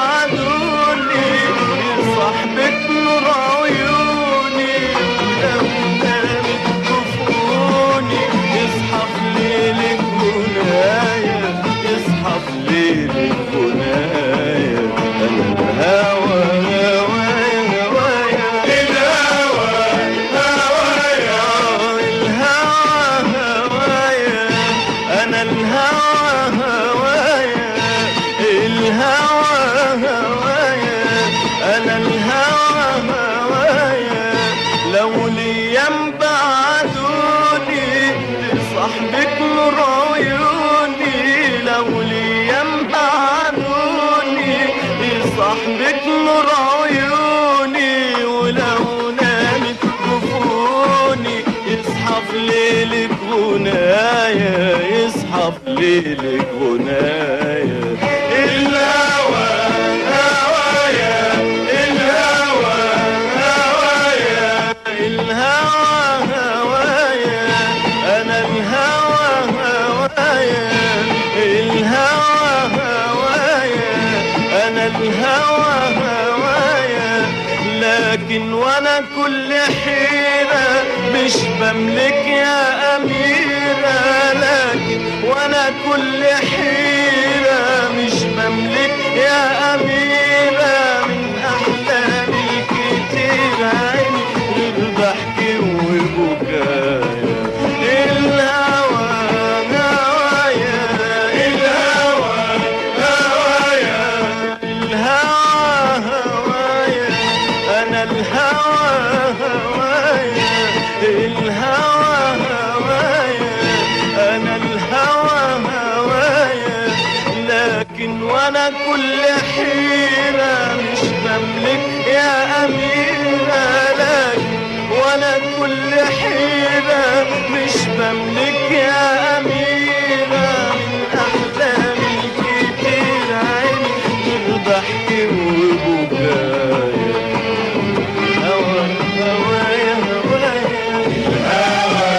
انا الهوى هوايا لو ليام بعدوني لصاحبك نور عيوني لو ليام بعدوني لصاحبك نور عيوني ولو نامت جفوني يصحى في ليلك غنايا يصحى في ليلك غنايا الهوى هوايا الهوى هوايا الهوى هوايا انا الهوى هوايا الهوى هوايا انا الهوى هوايا لكن وانا كل حيرة مش بملك يا أميرة لكن وانا كل حيرة مش بملك يا أميرة من أحلامي كتير عيني غير ضحكي وبكايا الهوى هوايا الهوى هوايا الهوى هوايا انا الهوى هوايا الهوى هوايا انا الهوى هوايا لكن وانا كل حيرة مش بملك يا أميرة لكن وانا كل حيرة مش بملك يا أميرة من أحلامي كتير عيني غير ضحكي وبكايا هوا هوايا هوايا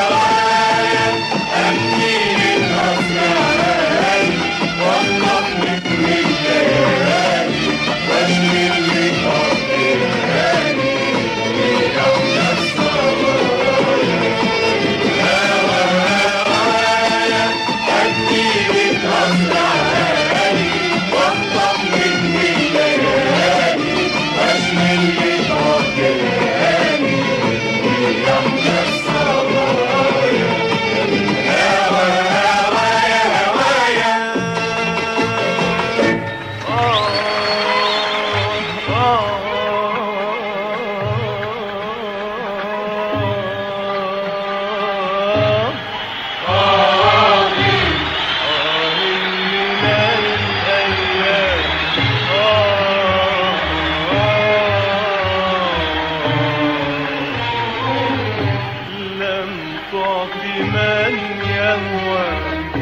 لم تعطي من يهوى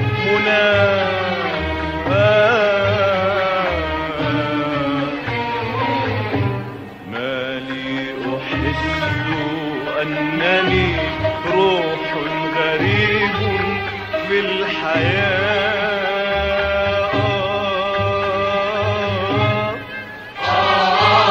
مناها ما لي أحس أنني روح غريب في الحياة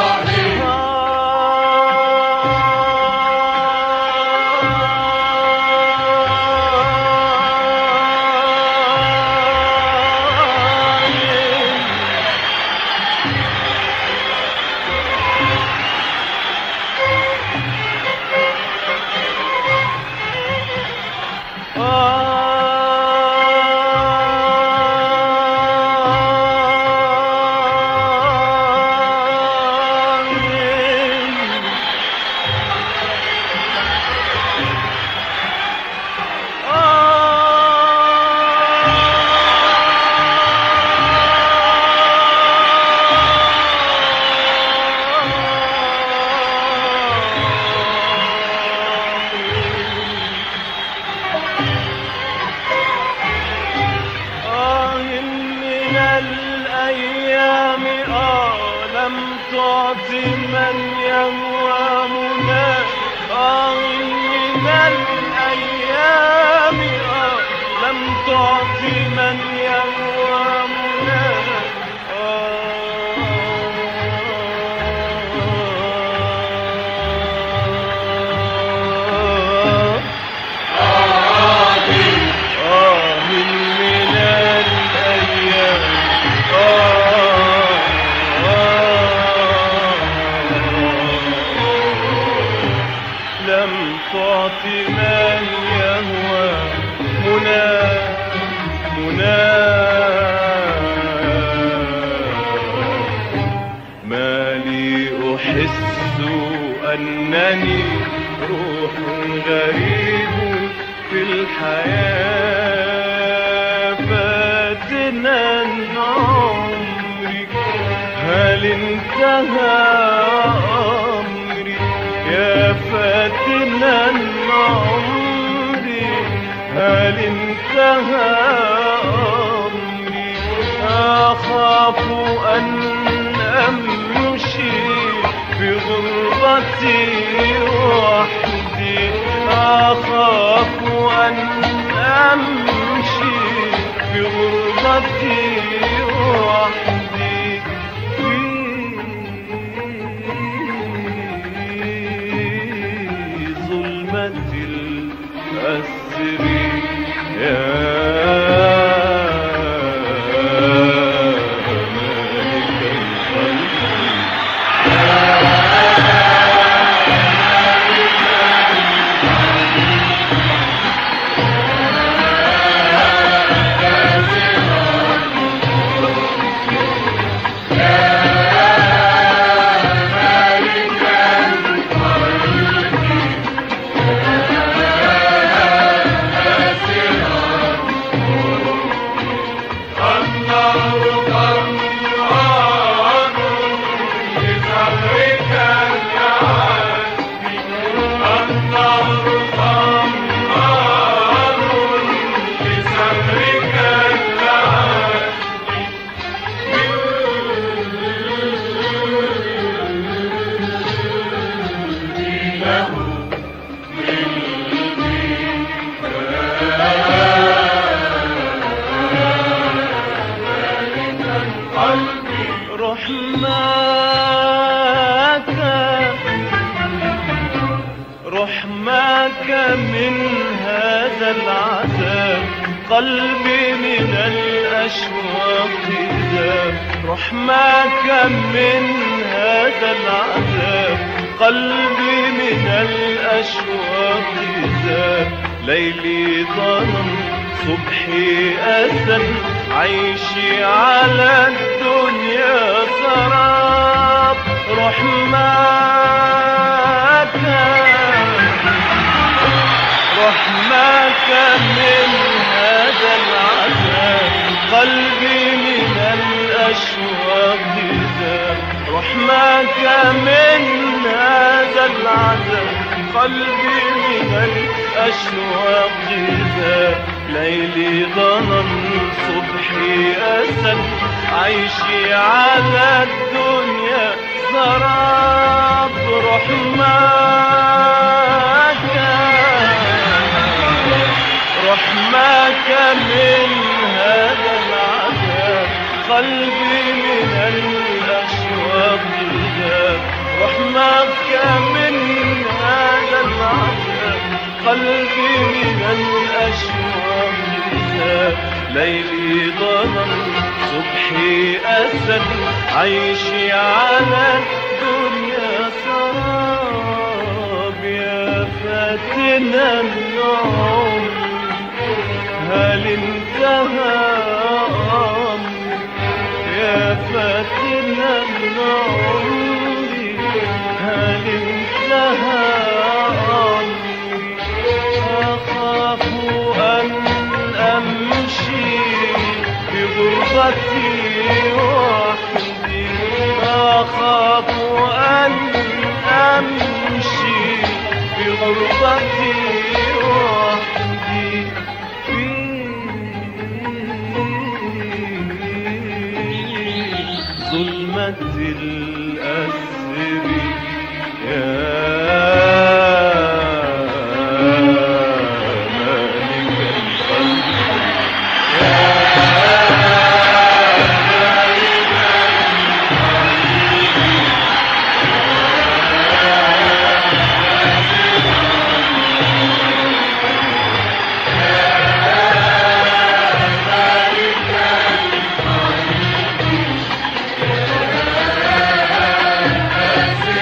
آه من الأيام آه لم تعط من يهوى منى آه من الأيام آه لم تعط من يهوى منى آه آه من من الأيام آه آه لم تعط من يهوى منى منى لي أحس أنني روح غريب في الحياة فاتنا عمري هل انتهى أمري يا فاتنا عمري هل انتهى أمري أخاف أن أمشي بغربتي وحدي أخاف أن أمشي بغربتي وحدي في ظلمة الأسر يا مالك الخلق رحمك رحمك من هذا العذاب قلبي من الأشواق ذاب رحمك من هذا العذاب قلبي من الأشواق ذاب ليلي ظلم صبحي أسى عيشي على الدنيا سراب رحمك رحمك من هذا العذاب قلبي من الأشواق ذاب رحمك من هذا العذاب قلبي من الأشواق ذاب ليلي ظلم صبحي أسد عيشي على الدنيا سراب رحمك رحمك من هذا العذاب قلبي من الأشواق ذاب رحمك من هذا العذاب قلبي من الأشواق ذاب ليلي ظلم صبحي أسد عيشي على الدنيا سراب يا فاتنا النوم هل انتهى أمري يا فاتنا النوم هل انتهى أمري أخاف أن أمشي بغربتي وحدي أخاف أن أمشي بغربتي وحدي في ظلمة الأسر يا مالك الخلق يا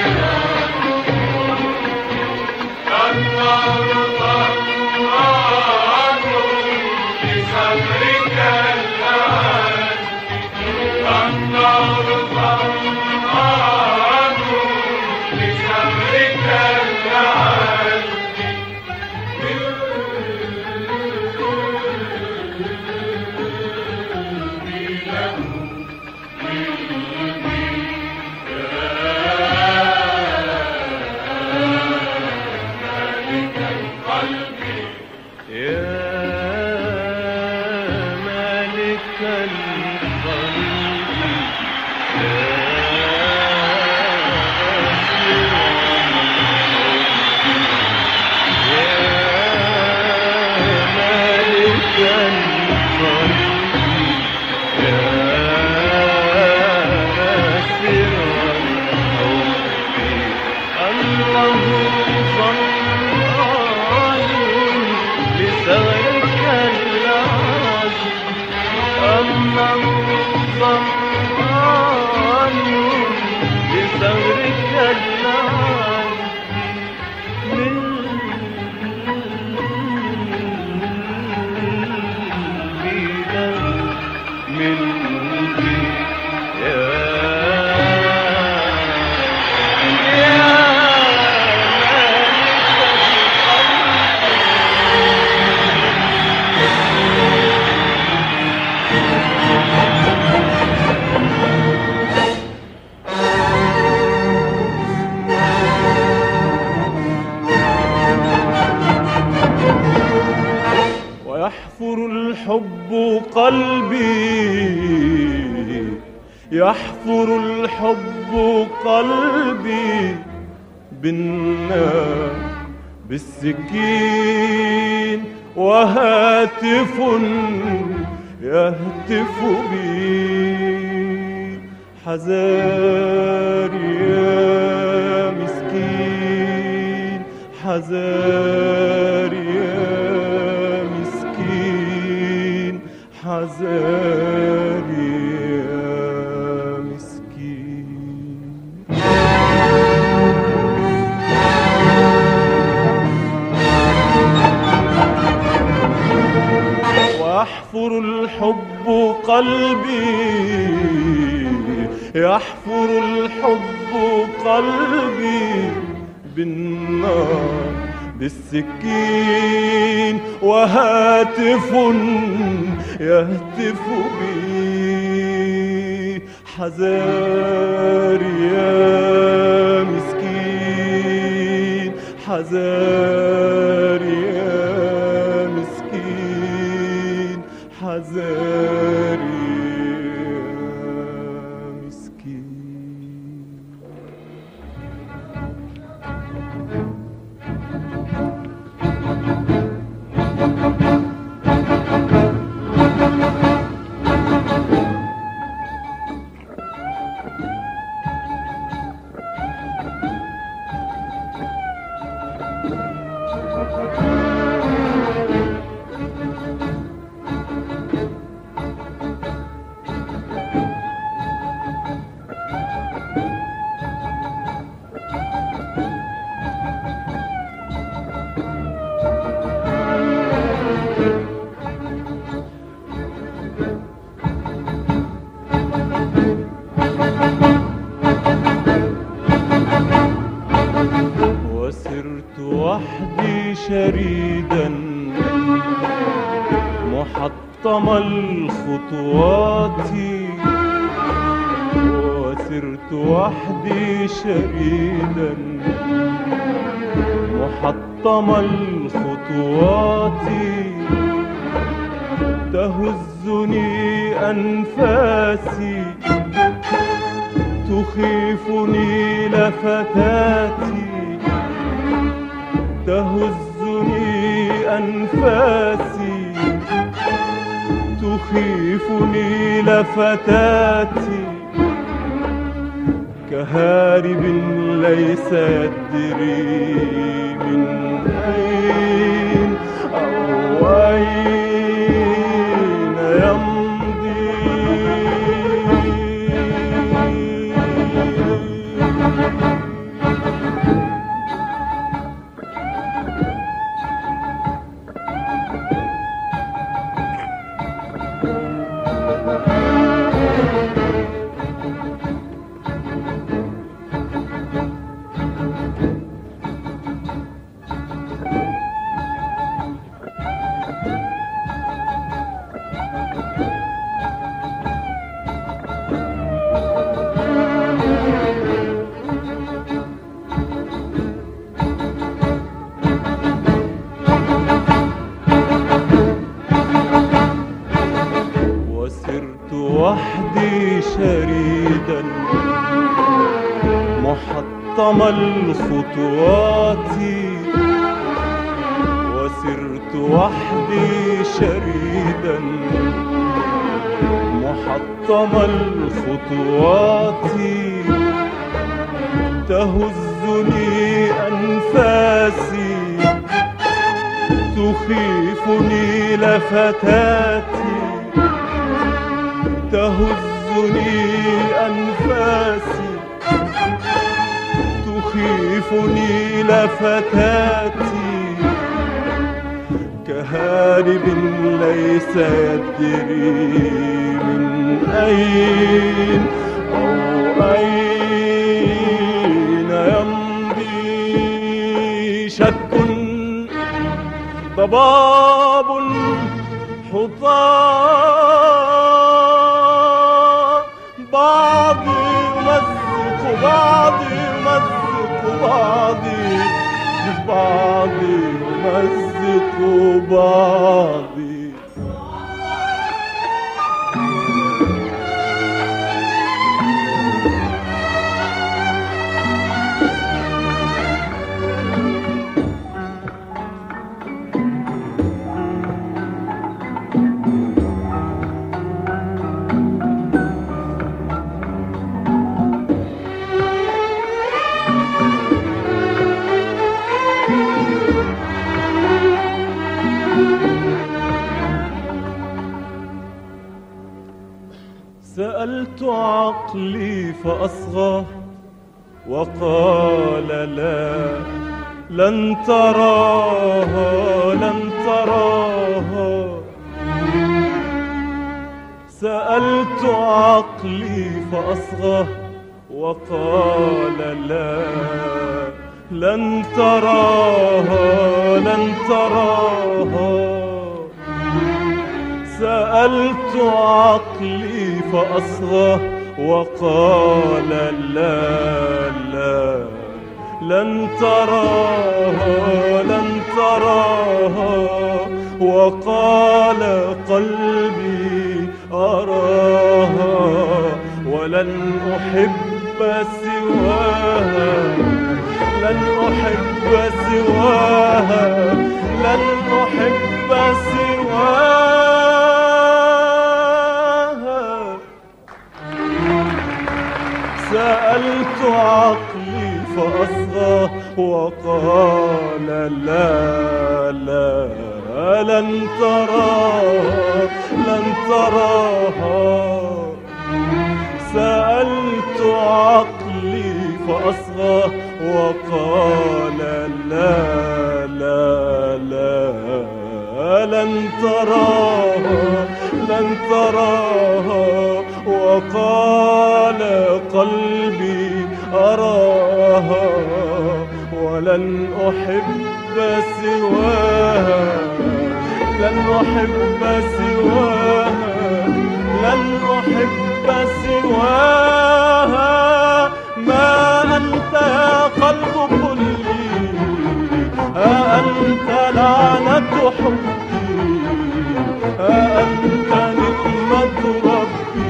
يحفر الحب قلبي يحفر الحب قلبي بالنار بالسكين وهاتف يهتف بي حذار يا مسكين حذار يا مسكين حذار يا مسكين واحفر الحب قلبي يحفر الحب قلبي بالنار بالسكين وهاتف يهتف بي حذار يا مسكين حذار يا مسكين حذار يا مسكين وسرت وحدي شريدا محطم الخطوات وسرت وحدي شريدا محطم الخطوات تهزني أنفاسي تخيفني لفتاتي تهزني أنفاسي تخيفني لفتاتي كهارب ليس يدري من أين أو أين يمضي وسرت وحدي شريدا محطم الخطوات وسرت وحدي شريدا محطم الخطوات تهزني أنفاسي تخيفني لفتاتي تهزني أنفاسي تخيفني لفتاتي كهارب ليس يدري من أين أو أين يمضي شك ضباب حطام بعضي يمزق بعضي يمزق بعضي بعضي يمزق بعضي سألت عقلي فأصغى وقال لا لن تراها لن تراها سألت عقلي فأصغى وقال لا لن تراها لن تراها سألت عقلي فأصغى وقال لا لا لن تراها لن تراها وقال قلبي أراها ولن أحب سواها لن أحب سواها لن أحب سواها سألت عقلي فأصغى وقال لا لا لن تراها لن تراها سألت عقلي فأصغى وقال لا لا لا لن تراها لن تراها وقال قلبي أراها ولن أحب سواها لن أحب سواها لن أحب سواها ما أنت يا قلب كلي ها أنت لعنة حبي ها أنت نعمة ربي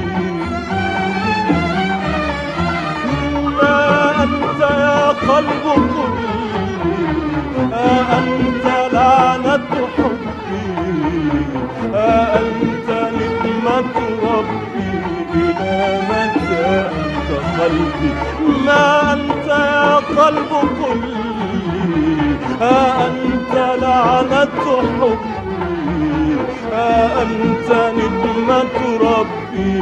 ما أنت يا قلب كلي ها أنت لعنة حبي ها أنت نعمة ربي إلى متى أنت قلبي ما أنت يا قلب كلي ها أنت لعنة حبي ها أنت نعمة ربي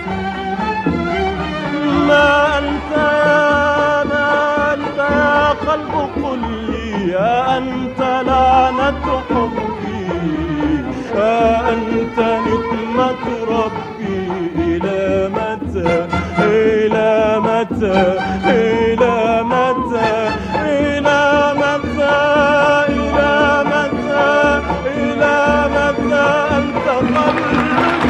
ما أنت يا ما أنت يا قلب كلي يا أنت لعنة حبي يا أنت نقمة ربي إلى متى إلى متى إلى متى إلى متى إلى متى إلى متى أنت قلبي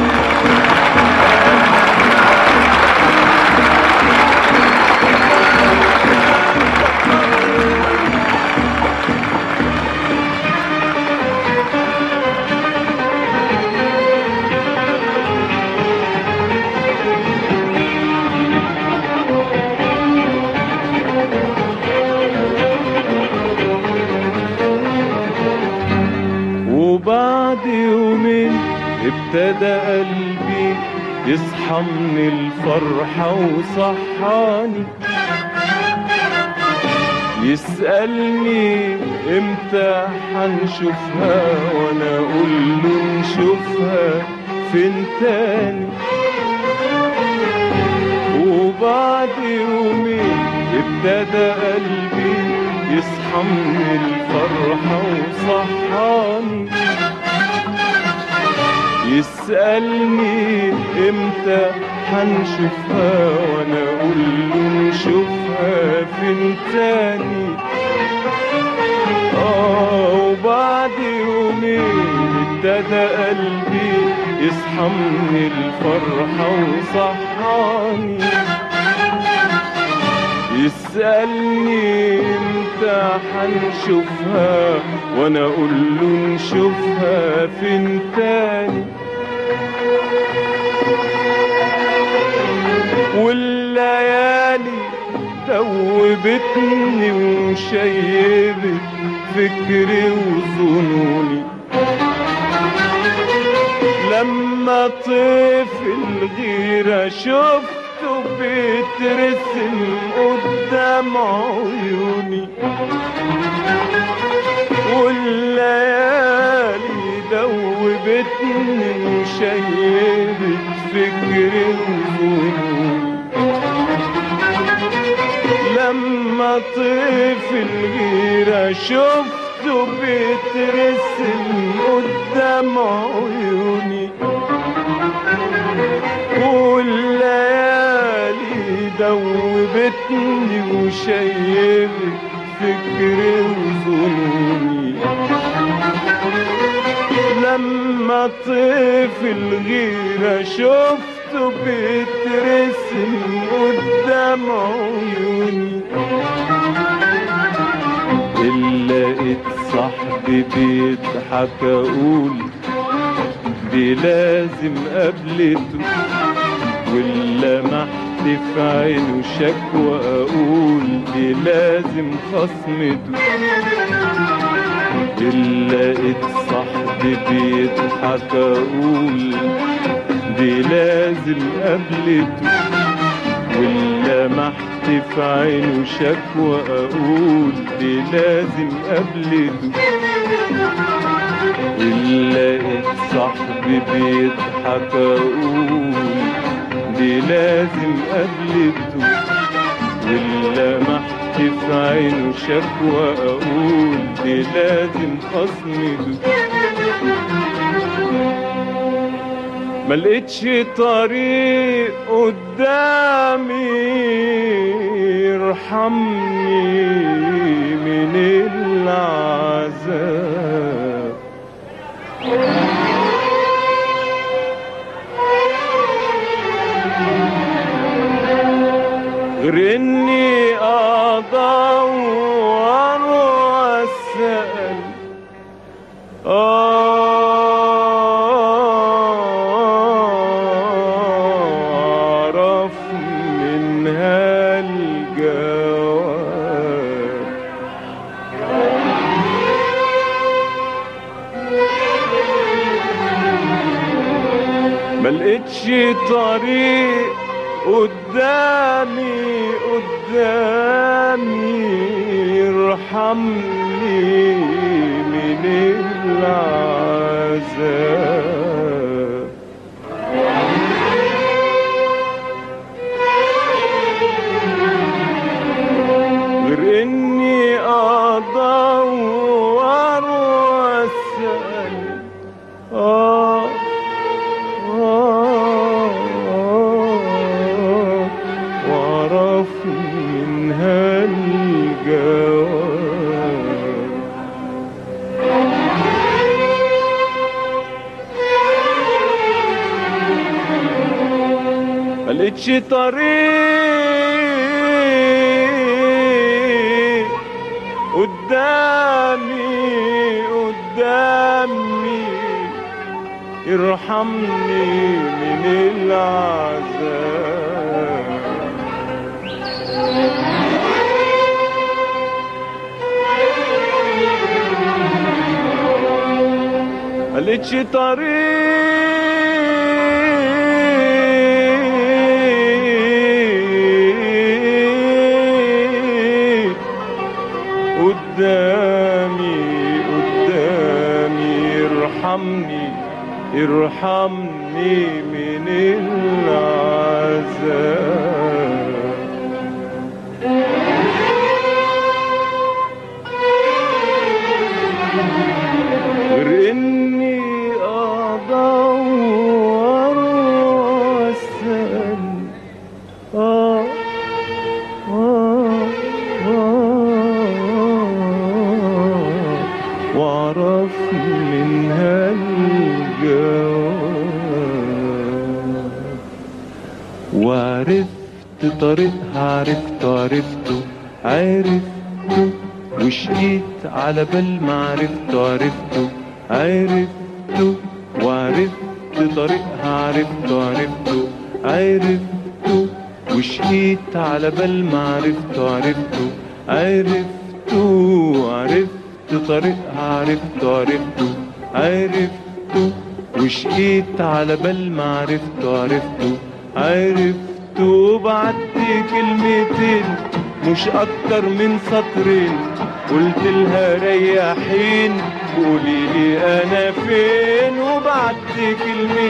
وبعد يومين ابتدى قلبي يصحى من الفرحة وصحاني يسألني امتى حنشوفها وانا اقول له نشوفها فين تاني وبعد يومين ابتدى قلبي يصحى من الفرحة وصحاني يسألني امتى حنشوفها وانا اقول له نشوفها فين تاني اه وبعد يومين ابتدى قلبي يصحى من الفرحة وصحاني يسألني امتى حنشوفها وانا اقول له نشوفها فين تاني والليالي دوبتني وشيبت فكري وظنوني لما طيف الغيرة شفته بيترسم قدام عيوني والليالي دوبتني وشيبت فكري وظنوني لما طيف الغيرة شفته بيترسم قدام عيوني والليالي دوبتني وشيبت فكري وظنوني لما طيف الغيرة شفته بيترسم قدام عيوني إلا لقيت صاحبي بيضحك أقول دي لازم قابلته ولا محت في عينه شكوى أقول دي لازم خصمته إلا لقيت صاحبي بيضحك أقول دي لازم قابلته ولا محت في عينه شكوى أقول دي لازم قابلته إلا لقيت صاحبي بيضحك أقول دي لازم قابلته ولا محت في عينه شكوى أقول دي لازم خصمته ملقتش طريق قدامي يرحمني من العذاب غير اني ادور واسال اعرف منها الجواب ملقتش طريق قدامي قدامي يرحمني من العذاب غير اني ادور واسال آه آه آه واعرف منها الجواب ملقتش طريق قدامي قدامي ارحمني من العذاب ملقتش طريق قدامي قدامي ارحمني ارحمني من العذاب غير اني ادور واسال آه آه آه واعرف منها الجواب وعرفت طريقها عرفته عرفته عرفته وشقيت على بال ما عرفته عرفته عرفته وعرفت طريقها عرفته عرفته عرفته وشقيت على بال ما عرفته عرفته عرفته عرفت طريقها عرفته عرفته عرفته وشقيت على بال ما عرفته عرفته عرفته وبعت كلمتين مش اكتر من سطرين قلت لها ريحين قولي لي انا فين وبعت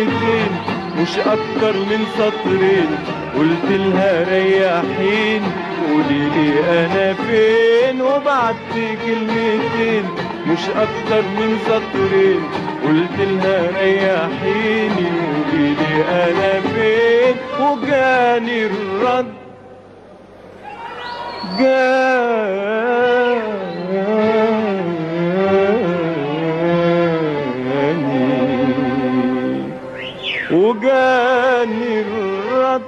كلمتين مش اكتر من سطرين قلت لها ريحين قولي لي انا فين وبعت كلمتين مش اكتر من سطرين قلت لها ريحيني قولي لي انا فين وجاني الرد جاني وجاني الرد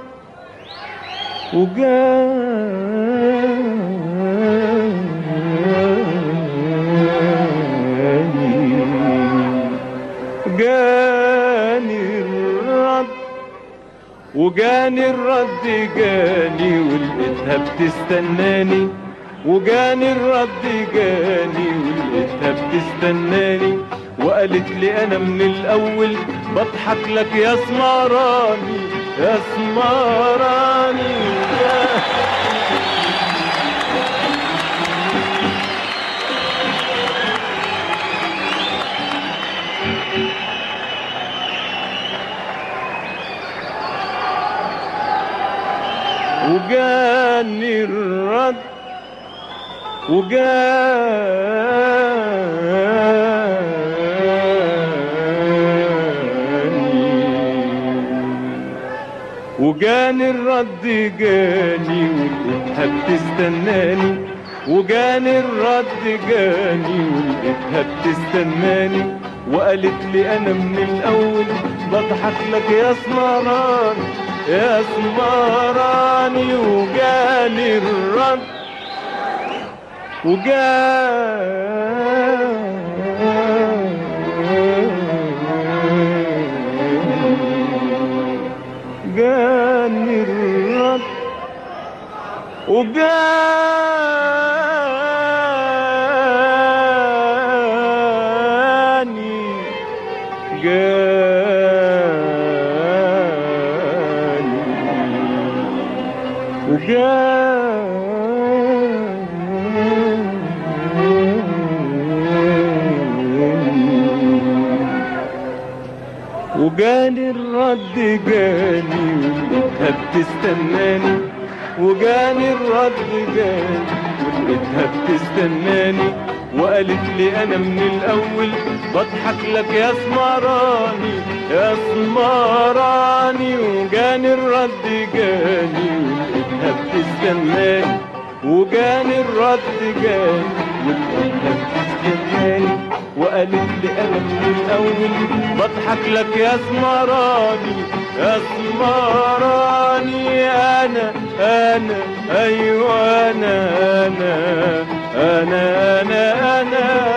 وجاني جاني الرد وجاني الرد جاني ولقيتها بتستناني وجاني الرد جاني ولقيتها بتستناني وقالت لي انا من الاول بضحك لك يا سمراني يا سمراني يا وجاني الرد وجاني وجاني الرد جاني ولقيتها بتستناني وجاني الرد جاني ولقيتها بتستناني وقالت لي انا من الاول بضحك لك يا سمراني يا سمراني وجاني الرد وجاني جاني الرد وجاني جاني وجاني وجاني الرد جاني ولقيتها بتستناني وجاني الرد جاني ولقيتها بتستناني وقالت لي انا من الاول بضحك لك يا سمراني يا سمراني وجاني الرد جاني ولقيتها بتستناني وجاني الرد جاني ولقيتها بتستناني وقالت لي انا من الاول بضحك لك يا سمراني يا سمراني انا انا ايوه انا انا انا انا انا